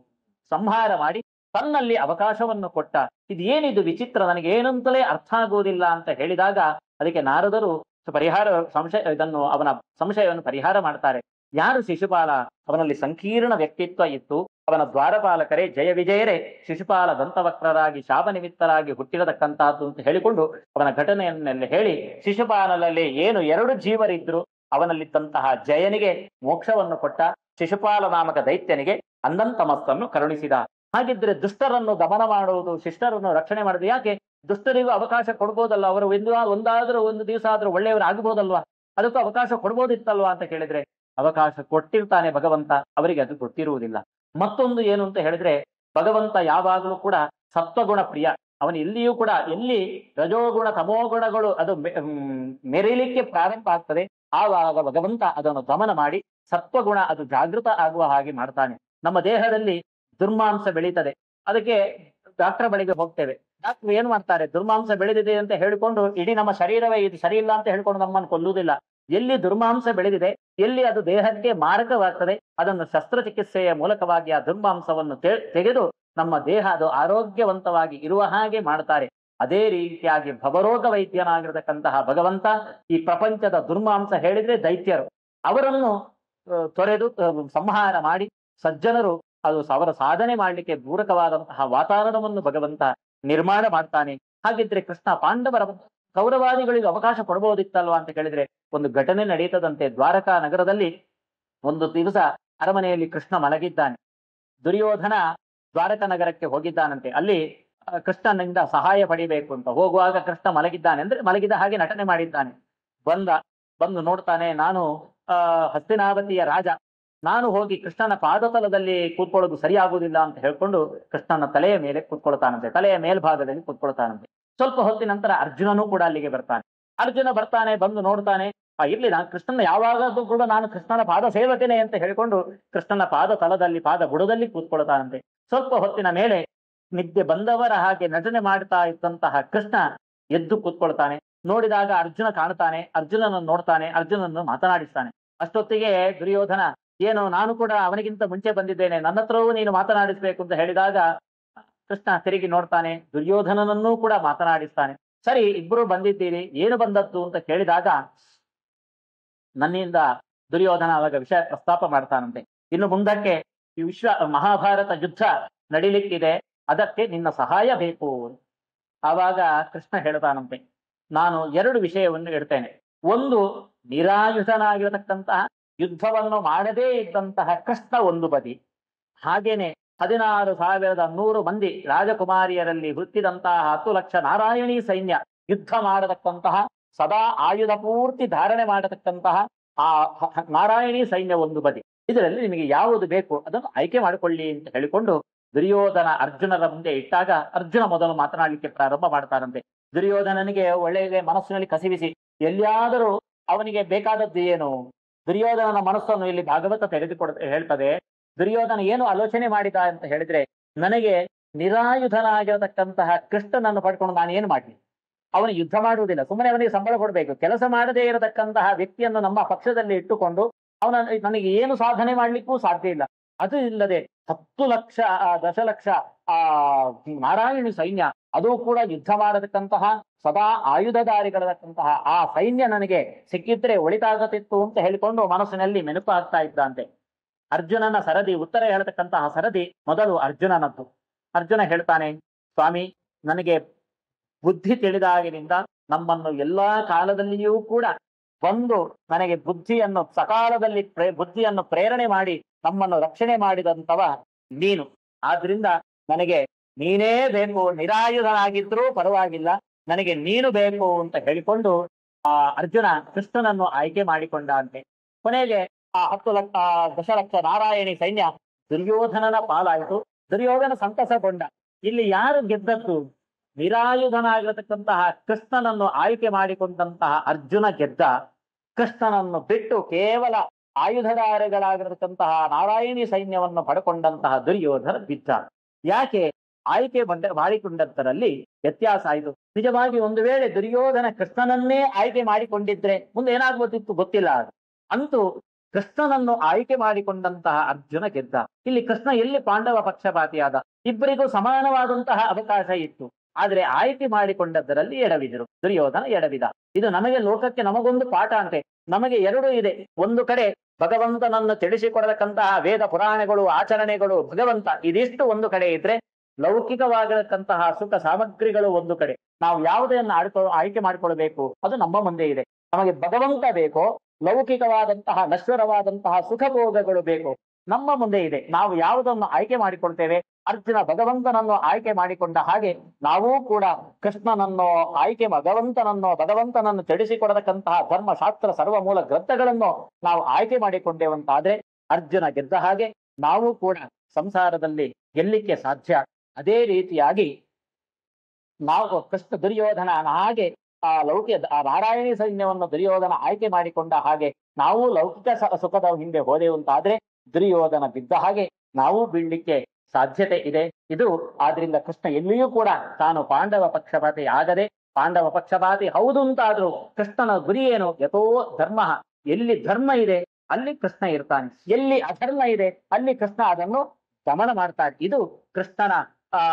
ಸಂಹಾರ ಮಾಡಿ ತನ್ನಲ್ಲಿ ಅವಕಾಶವನ್ನು ಕೊಟ್ಟ ಇದು ಏನಿದು ವಿಚಿತ್ರ ನನಗೆ ಏನಂತಲೇ ಅರ್ಥ ಆಗುವುದಿಲ್ಲ ಅಂತ ಹೇಳಿದಾಗ ಅದಕ್ಕೆ ನಾರದರು ಪರಿಹಾರ ಸಂಶಯ ಇದನ್ನು ಅವನ ಸಂಶಯವನ್ನು ಪರಿಹಾರ ಮಾಡ್ತಾರೆ ಯಾರು ಶಿಶುಪಾಲ ಅವನಲ್ಲಿ ಸಂಕೀರ್ಣ ವ್ಯಕ್ತಿತ್ವ ಇತ್ತು ಅವನ ದ್ವಾರಪಾಲಕರೇ ಜಯ ವಿಜಯರೇ ಶಿಶುಪಾಲ ದಂತವಕ್ರರಾಗಿ ಶಾಪ ನಿಮಿತ್ತರಾಗಿ ಹುಟ್ಟಿರತಕ್ಕಂತಹದ್ದು ಅಂತ ಹೇಳಿಕೊಂಡು ಅವನ ಘಟನೆಯನ್ನೆಲ್ಲ ಹೇಳಿ ಶಿಶುಪಾಲನಲ್ಲಿ ಏನು ಎರಡು ಜೀವರಿದ್ರು ಅವನಲ್ಲಿದ್ದಂತಹ ಜಯನಿಗೆ ಮೋಕ್ಷವನ್ನು ಕೊಟ್ಟ ಶಿಶುಪಾಲ ನಾಮಕ ದೈತ್ಯನಿಗೆ ಅಂದಂತಮಸ್ಸನ್ನು ಕರುಣಿಸಿದ ಹಾಗಿದ್ರೆ ದುಷ್ಟರನ್ನು ದಮನ ಮಾಡುವುದು ಶಿಷ್ಟರನ್ನು ರಕ್ಷಣೆ ಮಾಡುವುದು ಯಾಕೆ ದುಷ್ಟರಿಗೂ ಅವಕಾಶ ಕೊಡ್ಬೋದಲ್ಲ ಅವರು ಒಂದು ಒಂದಾದ್ರೂ ಒಂದು ದಿವಸ ಆದ್ರೂ ಒಳ್ಳೆಯವರು ಆಗ್ಬೋದಲ್ವಾ ಅದಕ್ಕೂ ಅವಕಾಶ ಕೊಡ್ಬೋದಿತ್ತಲ್ವಾ ಅಂತ ಕೇಳಿದ್ರೆ ಅವಕಾಶ ಕೊಟ್ಟಿರ್ತಾನೆ ಭಗವಂತ ಅವರಿಗೆ ಅದು ಗೊತ್ತಿರುವುದಿಲ್ಲ ಮತ್ತೊಂದು ಏನು ಅಂತ ಹೇಳಿದ್ರೆ ಭಗವಂತ ಯಾವಾಗಲೂ ಕೂಡ ಸತ್ವಗುಣ ಪ್ರಿಯ ಅವನು ಎಲ್ಲಿಯೂ ಕೂಡ ಎಲ್ಲಿ ರಜೋಗುಣ ತಮೋಗುಣಗಳು ಅದು ಮೆ- ಮ್, ಮೆರೀಲಿಕ್ಕೆ ಪ್ರಾರಂಭ ಆಗ್ತದೆ ಆವಾಗ ಭಗವಂತ ಅದನ್ನು ದಮನ ಮಾಡಿ ಸತ್ವಗುಣ ಅದು ಜಾಗೃತ ಆಗುವ ಹಾಗೆ ಮಾಡ್ತಾನೆ ನಮ್ಮ ದೇಹದಲ್ಲಿ ದುರ್ಮಾಂಸ ಬೆಳೀತದೆ ಅದಕ್ಕೆ ಡಾಕ್ಟರ್ ಬಳಿಗೆ ಹೋಗ್ತೇವೆ ಡಾಕ್ಟರ್ ಏನ್ ಮಾಡ್ತಾರೆ ದುರ್ಮಾಂಸ ಬೆಳೆದಿದೆ ಅಂತ ಹೇಳಿಕೊಂಡು ಇಡೀ ನಮ್ಮ ಶರೀರವೇ ಇದು ಸರಿ ಇಲ್ಲ ಅಂತ ಹೇಳ್ಕೊಂಡು ನಮ್ಮನ್ನು ಕೊಲ್ಲುವುದಿಲ್ಲ ಎಲ್ಲಿ ದುರ್ಮಾಂಸ ಬೆಳೆದಿದೆ ಎಲ್ಲಿ ಅದು ದೇಹಕ್ಕೆ ಮಾರಕವಾಗ್ತದೆ ಅದನ್ನು ಶಸ್ತ್ರಚಿಕಿತ್ಸೆಯ ಮೂಲಕವಾಗಿ ಆ ದುರ್ಮಾಂಸವನ್ನು ತೆ- ತೆಗೆದು ನಮ್ಮ ದೇಹ ಅದು ಆರೋಗ್ಯವಂತವಾಗಿ ಇರುವ ಹಾಗೆ ಮಾಡ್ತಾರೆ ಅದೇ ರೀತಿಯಾಗಿ ಭವರೋಗ ವೈದ್ಯನಾಗಿರತಕ್ಕಂತಹ ಭಗವಂತ ಈ ಪ್ರಪಂಚದ ದುರ್ಮಾಂಸ ಹೇಳಿದ್ರೆ ದೈತ್ಯರು ಅವರನ್ನು ಆ, ತೊರೆದು ಆ, ಸಂಹಾರ ಮಾಡಿ ಸಜ್ಜನರು ಅದು ಅವರ ಸಾಧನೆ ಮಾಡಲಿಕ್ಕೆ ಪೂರಕವಾದಂತಹ ವಾತಾವರಣವನ್ನು ಭಗವಂತ ನಿರ್ಮಾಣ ಮಾಡ್ತಾನೆ ಹಾಗಿದ್ರೆ ಕೃಷ್ಣ ಪಾಂಡವರ ಕೌರವಾದಿಗಳಿಗೆ ಅವಕಾಶ ಕೊಡಬಹುದಿತ್ತಲ್ವಾ ಅಂತ ಕೇಳಿದ್ರೆ ಒಂದು ಘಟನೆ ನಡೀತದಂತೆ ದ್ವಾರಕಾ ನಗರದಲ್ಲಿ ಒಂದು ದಿವಸ ಅರಮನೆಯಲ್ಲಿ ಕೃಷ್ಣ ಮಲಗಿದ್ದಾನೆ ದುರ್ಯೋಧನ ದ್ವಾರಕ ನಗರಕ್ಕೆ ಹೋಗಿದ್ದಾನಂತೆ ಅಲ್ಲಿ ಆ, ಕೃಷ್ಣನಿಂದ ಸಹಾಯ ಪಡಿಬೇಕು ಅಂತ ಹೋಗುವಾಗ ಕೃಷ್ಣ ಮಲಗಿದ್ದಾನೆ ಅಂದ್ರೆ ಮಲಗಿದ ಹಾಗೆ ನಟನೆ ಮಾಡಿದ್ದಾನೆ ಬಂದ ಬಂದು ನೋಡ್ತಾನೆ ನಾನು ಆ ಹಸ್ತಿನಾವತಿಯ ರಾಜ ನಾನು ಹೋಗಿ ಕೃಷ್ಣನ ಪಾದತಲದಲ್ಲಿ ಕೂತ್ಕೊಳ್ಳೋದು ಸರಿಯಾಗುವುದಿಲ್ಲ ಅಂತ ಹೇಳ್ಕೊಂಡು ಕೃಷ್ಣನ ತಲೆಯ ಮೇಲೆ ಕೂತ್ಕೊಳ್ತಾನಂತೆ ತಲೆಯ ಮೇಲ್ಭಾಗದಲ್ಲಿ ಕೂತ್ಕೊಳ್ತಾನಂತೆ ಸ್ವಲ್ಪ ಹೊತ್ತಿನ ನಂತರ ಅರ್ಜುನನೂ ಕೂಡ ಅಲ್ಲಿಗೆ ಬರ್ತಾನೆ ಅರ್ಜುನ ಬರ್ತಾನೆ ಬಂದು ನೋಡ್ತಾನೆ ಆ ಇರ್ಲಿ ನಾನು ಕೃಷ್ಣನ ಯಾವಾಗಲೂ ಕೂಡ ನಾನು ಕೃಷ್ಣನ ಪಾದ ಸೇವಕನೇ ಅಂತ ಹೇಳಿಕೊಂಡು ಕೃಷ್ಣನ ಪಾದ ತಲದಲ್ಲಿ ಪಾದ ಬುಡದಲ್ಲಿ ಕೂತ್ಕೊಳ್ತಾನಂತೆ ಸ್ವಲ್ಪ ಹೊತ್ತಿನ ಮೇಲೆ ನಿದ್ದೆ ಬಂದವರ ಹಾಗೆ ನಟನೆ ಮಾಡ್ತಾ ಇದ್ದಂತಹ ಕೃಷ್ಣ ಎದ್ದು ಕೂತ್ಕೊಳ್ತಾನೆ ನೋಡಿದಾಗ ಅರ್ಜುನ ಕಾಣ್ತಾನೆ ಅರ್ಜುನನನ್ನು ನೋಡ್ತಾನೆ ಅರ್ಜುನನ್ನು ಮಾತನಾಡಿಸ್ತಾನೆ ಅಷ್ಟೊತ್ತಿಗೆ ದುರ್ಯೋಧನ ಏನು ನಾನು ಕೂಡ ಅವನಿಗಿಂತ ಮುಂಚೆ ಬಂದಿದ್ದೇನೆ ನನ್ನ ಹತ್ರವೂ ನೀನು ಮಾತನಾಡಿಸ್ಬೇಕು ಅಂತ ಹೇಳಿದಾಗ ಕೃಷ್ಣ ತಿರುಗಿ ನೋಡ್ತಾನೆ ದುರ್ಯೋಧನನನ್ನೂ ಕೂಡ ಮಾತನಾಡಿಸ್ತಾನೆ ಸರಿ ಇಬ್ಬರು ಬಂದಿದ್ದೀರಿ ಏನು ಬಂದದ್ದು ಅಂತ ಕೇಳಿದಾಗ ನನ್ನಿಂದ ದುರ್ಯೋಧನ ಅವಾಗ ವಿಷಯ ಪ್ರಸ್ತಾಪ ಮಾಡ್ತಾನಂತೆ ಇನ್ನು ಮುಂದಕ್ಕೆ ಈ ವಿಶ್ವ ಮಹಾಭಾರತ ಯುದ್ಧ ನಡಿಲಿಕ್ಕಿದೆ ಅದಕ್ಕೆ ನಿನ್ನ ಸಹಾಯ ಬೇಕು ಆವಾಗ ಕೃಷ್ಣ ಹೇಳ್ತಾನಂತೆ ನಾನು ಎರಡು ವಿಷಯವನ್ನು ಇಡ್ತೇನೆ ಒಂದು ನಿರಾಯುಧನಾಗಿರತಕ್ಕಂತಹ ಯುದ್ಧವನ್ನು ಮಾಡದೇ ಇದ್ದಂತಹ ಕೃಷ್ಣ ಒಂದು ಬದಿ ಹಾಗೇನೆ ಹದಿನಾರು ಸಾವಿರದ ನೂರು ಮಂದಿ ರಾಜಕುಮಾರಿಯರಲ್ಲಿ ಹುಟ್ಟಿದಂತಹ ಹತ್ತು ಲಕ್ಷ ನಾರಾಯಣಿ ಸೈನ್ಯ ಯುದ್ಧ ಮಾಡತಕ್ಕಂತಹ ಸದಾ ಆಯುಧ ಪೂರ್ತಿ ಧಾರಣೆ ಮಾಡತಕ್ಕಂತಹ ಆ ಹ- ಹ- ನಾರಾಯಣಿ ಸೈನ್ಯ ಒಂದು ಬದಿ ಇದರಲ್ಲಿ ನಿಮಗೆ ಯಾವುದು ಬೇಕು ಅದನ್ನು ಆಯ್ಕೆ ಮಾಡಿಕೊಳ್ಳಿ ಅಂತ ಹೇಳಿಕೊಂಡು ದುರ್ಯೋಧನ ಅರ್ಜುನರ ಮುಂದೆ ಇಟ್ಟಾಗ ಅರ್ಜುನ ಮೊದಲು ಮಾತನಾಡಲಿಕ್ಕೆ ಪ್ರಾರಂಭ ಮಾಡ್ತಾರಂತೆ ದುರ್ಯೋಧನನಿಗೆ ಒಳ್ಳೆಯ ಮನಸ್ಸಿನಲ್ಲಿ ಕಸಿವಿಸಿ ಎಲ್ಲಿಯಾದರೂ ಅವನಿಗೆ ಬೇಕಾದದ್ದು ಏನು ದುರ್ಯೋಧನನ ಮನಸ್ಸನ್ನು ಇಲ್ಲಿ ಭಾಗವತ ತೆಗೆದುಕೊಡ ಹೇಳ್ತದೆ ದುರ್ಯೋಧನ ಏನು ಆಲೋಚನೆ ಮಾಡಿದ ಅಂತ ಹೇಳಿದ್ರೆ ನನಗೆ ನಿರಾಯುಧನಾಗಿರತಕ್ಕಂತಹ ಕೃಷ್ಣನನ್ನು ಪಡ್ಕೊಂಡು ನಾನು ಏನು ಮಾಡಲಿ ಅವನು ಯುದ್ಧ ಮಾಡುವುದಿಲ್ಲ ಸುಮ್ಮನೆ ಅವನಿಗೆ ಸಂಬಳ ಕೊಡಬೇಕು ಕೆಲಸ ಮಾಡದೇ ಇರತಕ್ಕಂತಹ ವ್ಯಕ್ತಿಯನ್ನು ನಮ್ಮ ಪಕ್ಷದಲ್ಲಿ ಇಟ್ಟುಕೊಂಡು ಅವನ ನನಗೆ ಏನು ಸಾಧನೆ ಮಾಡ್ಲಿಕ್ಕೂ ಸಾಧ್ಯ ಇಲ್ಲ ಅದು ಇಲ್ಲದೆ ಹತ್ತು ಲಕ್ಷ ಆ, ದಶಲಕ್ಷ ಆ ನಾರಾಯಣಿ ಸೈನ್ಯ ಅದು ಕೂಡ ಯುದ್ಧ ಮಾಡತಕ್ಕಂತಹ ಸದಾ ಆಯುಧಧಾರಿಗಳತಕ್ಕಂತಹ ಆ ಸೈನ್ಯ ನನಗೆ ಸಿಕ್ಕಿದ್ರೆ ಒಳಿತಾಗತ್ತಿತ್ತು ಅಂತ ಹೇಳಿಕೊಂಡು ಮನಸ್ಸಿನಲ್ಲಿ ಮೆನುಕು ಆಗ್ತಾ ಇದ್ದಂತೆ ಅರ್ಜುನನ ಸರದಿ ಉತ್ತರ ಹೇಳ್ತಕ್ಕಂತಹ ಸರದಿ ಮೊದಲು ಅರ್ಜುನನದ್ದು ಅರ್ಜುನ ಹೇಳ್ತಾನೆ ಸ್ವಾಮಿ ನನಗೆ ಬುದ್ಧಿ ತಿಳಿದಾಗಿನಿಂದ ನಮ್ಮನ್ನು ಎಲ್ಲಾ ಕಾಲದಲ್ಲಿಯೂ ಕೂಡ ಬಂದು ನನಗೆ ಬುದ್ಧಿಯನ್ನು ಸಕಾಲದಲ್ಲಿ ಪ್ರೇ ಬುದ್ಧಿಯನ್ನು ಪ್ರೇರಣೆ ಮಾಡಿ ನಮ್ಮನ್ನು ರಕ್ಷಣೆ ಮಾಡಿದಂತವ ನೀನು ಆದ್ರಿಂದ ನನಗೆ ನೀನೇ ಬೇಕು ನಿರಾಯುಧನಾಗಿದ್ರೂ ಪರವಾಗಿಲ್ಲ ನನಗೆ ನೀನು ಬೇಕು ಅಂತ ಹೇಳಿಕೊಂಡು ಆ ಅರ್ಜುನ ಕೃಷ್ಣನನ್ನು ಆಯ್ಕೆ ಮಾಡಿಕೊಂಡ ಅಂತೆ ಕೊನೆಗೆ ಆ ಹತ್ತು ಲಕ್ಷ ಆ ದಶಲಕ್ಷ ನಾರಾಯಣಿ ಸೈನ್ಯ ದುರ್ಯೋಧನನ ಪಾಲಾಯಿತು ದುರ್ಯೋಧನ ಸಂತಸಗೊಂಡ ಇಲ್ಲಿ ಯಾರು ಗೆದ್ದದ್ದು ನಿರಾಯುಧನಾಗಿರತಕ್ಕಂತಹ ಕೃಷ್ಣನನ್ನು ಆಯ್ಕೆ ಮಾಡಿಕೊಂಡಂತಹ ಅರ್ಜುನ ಗೆದ್ದ ಕೃಷ್ಣನನ್ನು ಬಿಟ್ಟು ಕೇವಲ ಆಯುಧಧಾರಿಗಳಾಗಿರತಕ್ಕಂತಹ ನಾರಾಯಣಿ ಸೈನ್ಯವನ್ನು ಪಡ್ಕೊಂಡಂತಹ ದುರ್ಯೋಧನ ಬಿದ್ದ ಯಾಕೆ ಆಯ್ಕೆ ಬಂದ ಮಾಡಿಕೊಂಡದ್ದರಲ್ಲಿ ವ್ಯತ್ಯಾಸ ಆಯಿತು ನಿಜವಾಗಿ ಒಂದು ವೇಳೆ ದುರ್ಯೋಧನ ಕೃಷ್ಣನನ್ನೇ ಆಯ್ಕೆ ಮಾಡಿಕೊಂಡಿದ್ರೆ ಮುಂದೆ ಏನಾಗ್ಬೋದಿತ್ತು ಗೊತ್ತಿಲ್ಲ ಅದು ಅಂತೂ ಕೃಷ್ಣನನ್ನು ಆಯ್ಕೆ ಮಾಡಿಕೊಂಡಂತಹ ಅರ್ಜುನ ಗೆದ್ದ ಇಲ್ಲಿ ಕೃಷ್ಣ ಎಲ್ಲಿ ಪಾಂಡವ ಪಕ್ಷಪಾತಿಯಾದ ಇಬ್ಬರಿಗೂ ಸಮಾನವಾದಂತಹ ಅವಕಾಶ ಇತ್ತು ಆದ್ರೆ ಆಯ್ಕೆ ಮಾಡಿಕೊಂಡದ್ದರಲ್ಲಿ ಎಡವಿದರು ದುರ್ಯೋಧನ ಎಡವಿದ ಇದು ನಮಗೆ ಲೋಕಕ್ಕೆ ನಮಗೊಂದು ಪಾಠ ಅಂತೆ ನಮಗೆ ಎರಡು ಇದೆ ಒಂದು ಕಡೆ ಭಗವಂತನನ್ನು ತಿಳಿಸಿಕೊಡತಕ್ಕಂತಹ ವೇದ ಪುರಾಣಗಳು ಆಚರಣೆಗಳು ಭಗವಂತ ಇದಿಷ್ಟು ಒಂದು ಕಡೆ ಇದ್ರೆ ಲೌಕಿಕವಾಗಿರತಕ್ಕಂತಹ ಸುಖ ಸಾಮಗ್ರಿಗಳು ಒಂದು ಕಡೆ ನಾವು ಯಾವುದನ್ನು ಆಡ್ಕೊ ಆಯ್ಕೆ ಮಾಡಿಕೊಳ್ಬೇಕು ಅದು ನಮ್ಮ ಮುಂದೆ ಇದೆ ನಮಗೆ ಭಗವಂತ ಬೇಕೋ ಲೌಕಿಕವಾದಂತಹ ನಶ್ವರವಾದಂತಹ ಸುಖ ಭೋಗಗಳು ಬೇಕು ನಮ್ಮ ಮುಂದೆ ಇದೆ ನಾವು ಯಾವುದನ್ನು ಆಯ್ಕೆ ಮಾಡಿಕೊಳ್ತೇವೆ ಅರ್ಜುನ ಭಗವಂತನನ್ನು ಆಯ್ಕೆ ಮಾಡಿಕೊಂಡ ಹಾಗೆ ನಾವೂ ಕೂಡ ಕೃಷ್ಣನನ್ನು ಆಯ್ಕೆ ಭಗವಂತನನ್ನು ಭಗವಂತನನ್ನು ತಿಳಿಸಿಕೊಡತಕ್ಕಂತಹ ಧರ್ಮಶಾಸ್ತ್ರ ಸರ್ವಮೂಲ ಗ್ರಂಥಗಳನ್ನು ನಾವು ಆಯ್ಕೆ ಮಾಡಿಕೊಂಡೇವಂತಾದ್ರೆ ಅರ್ಜುನ ಗೆದ್ದ ಹಾಗೆ ನಾವು ಕೂಡ ಸಂಸಾರದಲ್ಲಿ ಗೆಲ್ಲಿಕ್ಕೆ ಸಾಧ್ಯ ಅದೇ ರೀತಿಯಾಗಿ ನಾವು ಕೃಷ್ಣ ದುರ್ಯೋಧನ ಹಾಗೆ ಆ ಲೌಕಿಕ ಆ ನಾರಾಯಣಿ ಸೈನ್ಯವನ್ನು ದುರ್ಯೋಧನ ಆಯ್ಕೆ ಮಾಡಿಕೊಂಡ ಹಾಗೆ ನಾವು ಲೌಕಿಕ ಸ- ಸುಖದ ಹಿಂದೆ ಹೋದೆವು ಅಂತಾದ್ರೆ ದುರ್ಯೋಧನ ಬಿದ್ದ ಹಾಗೆ ನಾವು ಬೀಳ್ಲಿಕ್ಕೆ ಸಾಧ್ಯತೆ ಇದೆ ಇದು ಆದ್ರಿಂದ ಕೃಷ್ಣ ಎಲ್ಲಿಯೂ ಕೂಡ ತಾನು ಪಾಂಡವ ಪಕ್ಷಪಾತಿ ಆಗದೆ ಪಾಂಡವ ಪಕ್ಷಪಾತಿ ಹೌದು ಅಂತಾದ್ರೂ ಕೃಷ್ಣನ ಗುರಿ ಏನು ಯಥೋ ಧರ್ಮ ಎಲ್ಲಿ ಧರ್ಮ ಇದೆ ಅಲ್ಲಿ ಕೃಷ್ಣ ಇರ್ತಾನೆ ಎಲ್ಲಿ ಅಧರ್ಮ ಇದೆ ಅಲ್ಲಿ ಕೃಷ್ಣ ಅದನ್ನು ದಮನ ಮಾಡ್ತಾನೆ ಇದು ಕೃಷ್ಣನ ಆ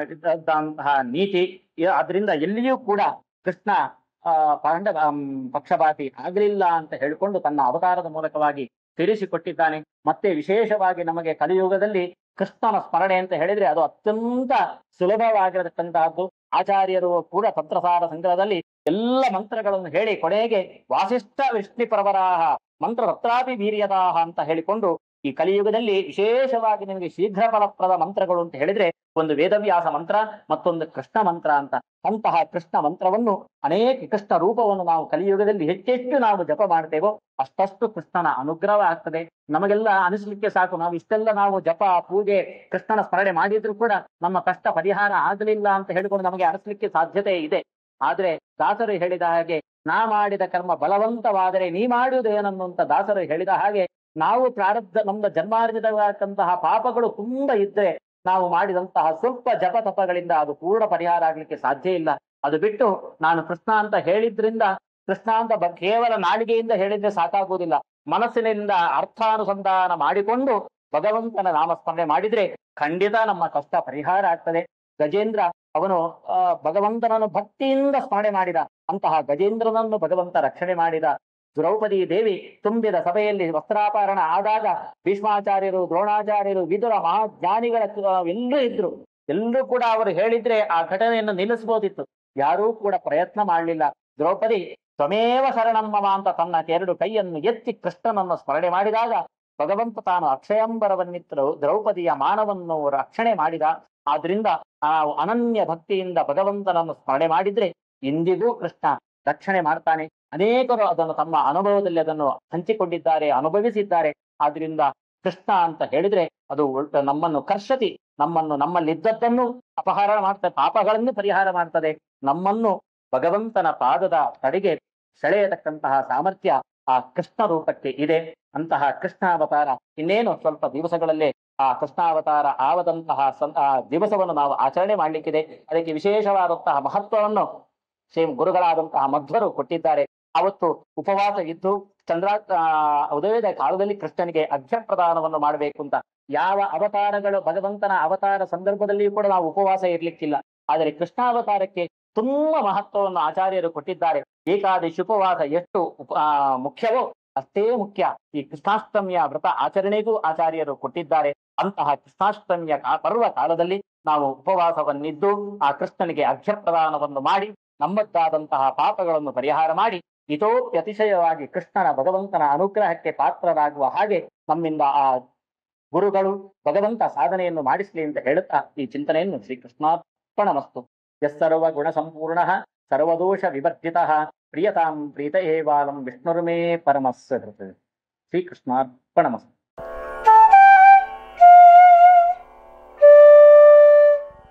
ಇದ್ದಂತಹ ನೀತಿ ಇ- ಆದ್ರಿಂದ ಎಲ್ಲಿಯೂ ಕೂಡ ಕೃಷ್ಣ ಆ ಪಾಂಡವ ಆಮ್, ಪಕ್ಷಪಾತಿ ಆಗಲಿಲ್ಲ ಅಂತ ಹೇಳಿಕೊಂಡು ತನ್ನ ಅವತಾರದ ಮೂಲಕವಾಗಿ ತಿಳಿಸಿಕೊಟ್ಟಿದ್ದಾನೆ ಮತ್ತೆ ವಿಶೇಷವಾಗಿ ನಮಗೆ ಕಲಿಯುಗದಲ್ಲಿ ಕೃಷ್ಣನ ಸ್ಮರಣೆ ಅಂತ ಹೇಳಿದ್ರೆ ಅದು ಅತ್ಯಂತ ಸುಲಭವಾಗಿರತಕ್ಕಂತಹದ್ದು ಆಚಾರ್ಯರು ಕೂಡ ತಂತ್ರಸಾರ ಸಂಗ್ರಹದಲ್ಲಿ ಎಲ್ಲ ಮಂತ್ರಗಳನ್ನು ಹೇಳಿ ಕೊನೆಗೆ ವಾಸಿಷ್ಠ ವಿಷ್ಣು ಪ್ರವರಾಹ ಮಂತ್ರ ತತ್ರಾಪಿ ವೀರ್ಯದಾಹ ಅಂತ ಹೇಳಿಕೊಂಡು ಈ ಕಲಿಯುಗದಲ್ಲಿ ವಿಶೇಷವಾಗಿ ನಿಮಗೆ ಶೀಘ್ರ ಫಲಪ್ರದ ಮಂತ್ರಗಳು ಅಂತ ಹೇಳಿದ್ರೆ ಒಂದು ವೇದವ್ಯಾಸ ಮಂತ್ರ ಮತ್ತೊಂದು ಕೃಷ್ಣ ಮಂತ್ರ ಅಂತ ಅಂತಹ ಕೃಷ್ಣ ಮಂತ್ರವನ್ನು ಅನೇಕ ಕೃಷ್ಣ ರೂಪವನ್ನು ನಾವು ಕಲಿಯುಗದಲ್ಲಿ ಹೆಚ್ಚೆಚ್ಚು ನಾವು ಜಪ ಮಾಡ್ತೇವೋ ಅಷ್ಟಷ್ಟು ಕೃಷ್ಣನ ಅನುಗ್ರಹ ಆಗ್ತದೆ ನಮಗೆಲ್ಲ ಅನಿಸ್ಲಿಕ್ಕೆ ಸಾಕು ನಾವು ಇಷ್ಟೆಲ್ಲ ನಾವು ಜಪ ಪೂಜೆ ಕೃಷ್ಣನ ಸ್ಮರಣೆ ಮಾಡಿದ್ರು ಕೂಡ ನಮ್ಮ ಕಷ್ಟ ಪರಿಹಾರ ಆಗಲಿಲ್ಲ ಅಂತ ಹೇಳಿಕೊಂಡು ನಮಗೆ ಅನಿಸ್ಲಿಕ್ಕೆ ಸಾಧ್ಯತೆ ಇದೆ ಆದ್ರೆ ದಾಸರು ಹೇಳಿದ ಹಾಗೆ ನಾ ಮಾಡಿದ ಕರ್ಮ ಬಲವಂತವಾದರೆ ನೀ ಮಾಡುವುದೇನನ್ನು ಅಂತ ದಾಸರು ಹೇಳಿದ ಹಾಗೆ ನಾವು ಪ್ರಾರಬ್ಧ ನಮ್ಮ ಜನ್ಮಾರ್ಜಿತವಾದಂತಹ ಪಾಪಗಳು ತುಂಬಾ ಇದ್ರೆ ನಾವು ಮಾಡಿದಂತಹ ಸ್ವಲ್ಪ ಜಪ ತಪಗಳಿಂದ ಅದು ಪೂರ್ಣ ಪರಿಹಾರ ಆಗ್ಲಿಕ್ಕೆ ಸಾಧ್ಯ ಇಲ್ಲ ಅದು ಬಿಟ್ಟು ನಾನು ಕೃಷ್ಣ ಅಂತ ಹೇಳಿದ್ರಿಂದ ಕೃಷ್ಣ ಅಂತ ಬ- ಕೇವಲ ನಾಲಿಗೆಯಿಂದ ಹೇಳಿದ್ರೆ ಸಾಕಾಗುವುದಿಲ್ಲ ಮನಸ್ಸಿನಿಂದ ಅರ್ಥಾನುಸಂಧಾನ ಮಾಡಿಕೊಂಡು ಭಗವಂತನ ನಾಮಸ್ಮರಣೆ ಮಾಡಿದ್ರೆ ಖಂಡಿತ ನಮ್ಮ ಕಷ್ಟ ಪರಿಹಾರ ಆಗ್ತದೆ ಗಜೇಂದ್ರ ಅವನು ಆ, ಭಗವಂತನನ್ನು ಭಕ್ತಿಯಿಂದ ಸ್ಮರಣೆ ಮಾಡಿದ ಅಂತಹ ಗಜೇಂದ್ರನನ್ನು ಭಗವಂತ ರಕ್ಷಣೆ ಮಾಡಿದ ದ್ರೌಪದಿ ದೇವಿ ತುಂಬಿದ ಸಭೆಯಲ್ಲಿ ವಸ್ತ್ರಾಪರಣ ಆದಾಗ ಭೀಷ್ಮಾಚಾರ್ಯರು ದ್ರೋಣಾಚಾರ್ಯರು ವಿದುರ ಮಹಾಜ್ಞಾನಿಗಳ ಆ, ಎಲ್ಲರೂ ಇದ್ರು ಎಲ್ಲರೂ ಕೂಡ ಅವರು ಹೇಳಿದ್ರೆ ಆ ಘಟನೆಯನ್ನು ನಿಲ್ಲಿಸಬಹುದಿತ್ತು ಯಾರೂ ಕೂಡ ಪ್ರಯತ್ನ ಮಾಡಲಿಲ್ಲ ದ್ರೌಪದಿ ತ್ವಮೇವ ಶರಣಮ್ಮಮ ಅಂತ ತನ್ನ ಎರಡು ಕೈಯನ್ನು ಎತ್ತಿ ಕೃಷ್ಣನನ್ನು ಸ್ಮರಣೆ ಮಾಡಿದಾಗ ಭಗವಂತ ತಾನು ಅಕ್ಷಯಾಂಬರವನ್ನಿತ್ತು ದ್ರೌಪದಿಯ ಮಾನವನ್ನು ರಕ್ಷಣೆ ಮಾಡಿದ ಆದ್ರಿಂದ ಆ ಅನನ್ಯ ಭಕ್ತಿಯಿಂದ ಭಗವಂತನನ್ನು ಸ್ಮರಣೆ ಮಾಡಿದ್ರೆ ಇಂದಿಗೂ ಕೃಷ್ಣ ರಕ್ಷಣೆ ಮಾಡ್ತಾನೆ ಅನೇಕರು ಅದನ್ನು ತಮ್ಮ ಅನುಭವದಲ್ಲಿ ಅದನ್ನು ಹಂಚಿಕೊಂಡಿದ್ದಾರೆ ಅನುಭವಿಸಿದ್ದಾರೆ ಆದ್ರಿಂದ ಕೃಷ್ಣ ಅಂತ ಹೇಳಿದ್ರೆ ಅದು ಉಲ್ಟ ನಮ್ಮನ್ನು ಕರ್ಷತಿ ನಮ್ಮನ್ನು ನಮ್ಮಲ್ಲಿದ್ದದ್ದನ್ನು ಅಪಹರಣ ಮಾಡ್ತದೆ ಪಾಪಗಳನ್ನು ಪರಿಹಾರ ಮಾಡ್ತದೆ ನಮ್ಮನ್ನು ಭಗವಂತನ ಪಾದದ ತಡೆಗೆ ಸೆಳೆಯತಕ್ಕಂತಹ ಸಾಮರ್ಥ್ಯ ಆ ಕೃಷ್ಣ ರೂಪಕ್ಕೆ ಇದೆ ಅಂತಹ ಕೃಷ್ಣಾವತಾರ ಇನ್ನೇನು ಸ್ವಲ್ಪ ದಿವಸಗಳಲ್ಲೇ ಆ ಕೃಷ್ಣಾವತಾರ ಆವದಂತಹ ಸಂ- ಆ ದಿವಸವನ್ನು ನಾವು ಆಚರಣೆ ಮಾಡ್ಲಿಕ್ಕಿದೆ ಅದಕ್ಕೆ ವಿಶೇಷವಾದಂತಹ ಮಹತ್ವವನ್ನು ಸೇಮ್ ಗುರುಗಳಾದಂತಹ ಮಧ್ವರು ಕೊಟ್ಟಿದ್ದಾರೆ ಅವತ್ತು ಉಪವಾಸ ಇದ್ದು ಚಂದ್ರ ಆ, ಉದಯದ ಕಾಲದಲ್ಲಿ ಕೃಷ್ಣನಿಗೆ ಅರ್ಘ್ಯ ಪ್ರದಾನವನ್ನು ಮಾಡಬೇಕು ಅಂತ ಯಾವ ಅವತಾರಗಳು ಭಗವಂತನ ಅವತಾರ ಸಂದರ್ಭದಲ್ಲಿಯೂ ಕೂಡ ನಾವು ಉಪವಾಸ ಇರ್ಲಿಕ್ಕಿಲ್ಲ ಆದರೆ ಕೃಷ್ಣಾವತಾರಕ್ಕೆ ತುಂಬಾ ಮಹತ್ವವನ್ನು ಆಚಾರ್ಯರು ಕೊಟ್ಟಿದ್ದಾರೆ ಏಕಾದಶಿ ಉಪವಾಸ ಎಷ್ಟು ಉಪ- ಆ, ಮುಖ್ಯವೋ ಅಷ್ಟೇ ಮುಖ್ಯ ಈ ಕೃಷ್ಣಾಷ್ಟಮಿಯ ವ್ರತ ಆಚರಣೆಗೂ ಆಚಾರ್ಯರು ಕೊಟ್ಟಿದ್ದಾರೆ ಅಂತಹ ಕೃಷ್ಣಾಷ್ಟಮಿಯ ಕಾ- ಪರ್ವ ಕಾಲದಲ್ಲಿ ನಾವು ಉಪವಾಸವನ್ನಿದ್ದು ಆ ಕೃಷ್ಣನಿಗೆ ಅರ್ಘ್ಯ ಪ್ರದಾನವನ್ನು ಮಾಡಿ ನಮ್ಮದ್ದಾದಂತಹ ಪಾಪಗಳನ್ನು ಪರಿಹಾರ ಮಾಡಿ ಇತೋಪ್ಯತಿಶಯವಾಗಿ ಕೃಷ್ಣನ ಭಗವಂತನ ಅನುಗ್ರಹಕ್ಕೆ ಪಾತ್ರರಾಗುವ ಹಾಗೆ ನಮ್ಮಿಂದ ಆ ಗುರುಗಳು ಭಗವಂತ ಸಾಧನೆಯನ್ನು ಮಾಡಿಸಲಿ ಅಂತ ಹೇಳುತ್ತಾ ಈ ಚಿಂತನೆಯನ್ನು ಶ್ರೀಕೃಷ್ಣಾರ್ಪಣಮಸ್ತು ಯಸ್ಸರ್ವ ಗುಣ ಸಂಪೂರ್ಣ ಸರ್ವದೋಷ ವಿವರ್ಜಿತ ಪ್ರಿಯತಾಂ ಪ್ರೀತ ಏವಾಲಂ ವಿಷ್ಣುರ್ಮೇ ಪರಮಸ್ಸ ಶ್ರೀಕೃಷ್ಣಾರ್ಪಣಮಸ್ತು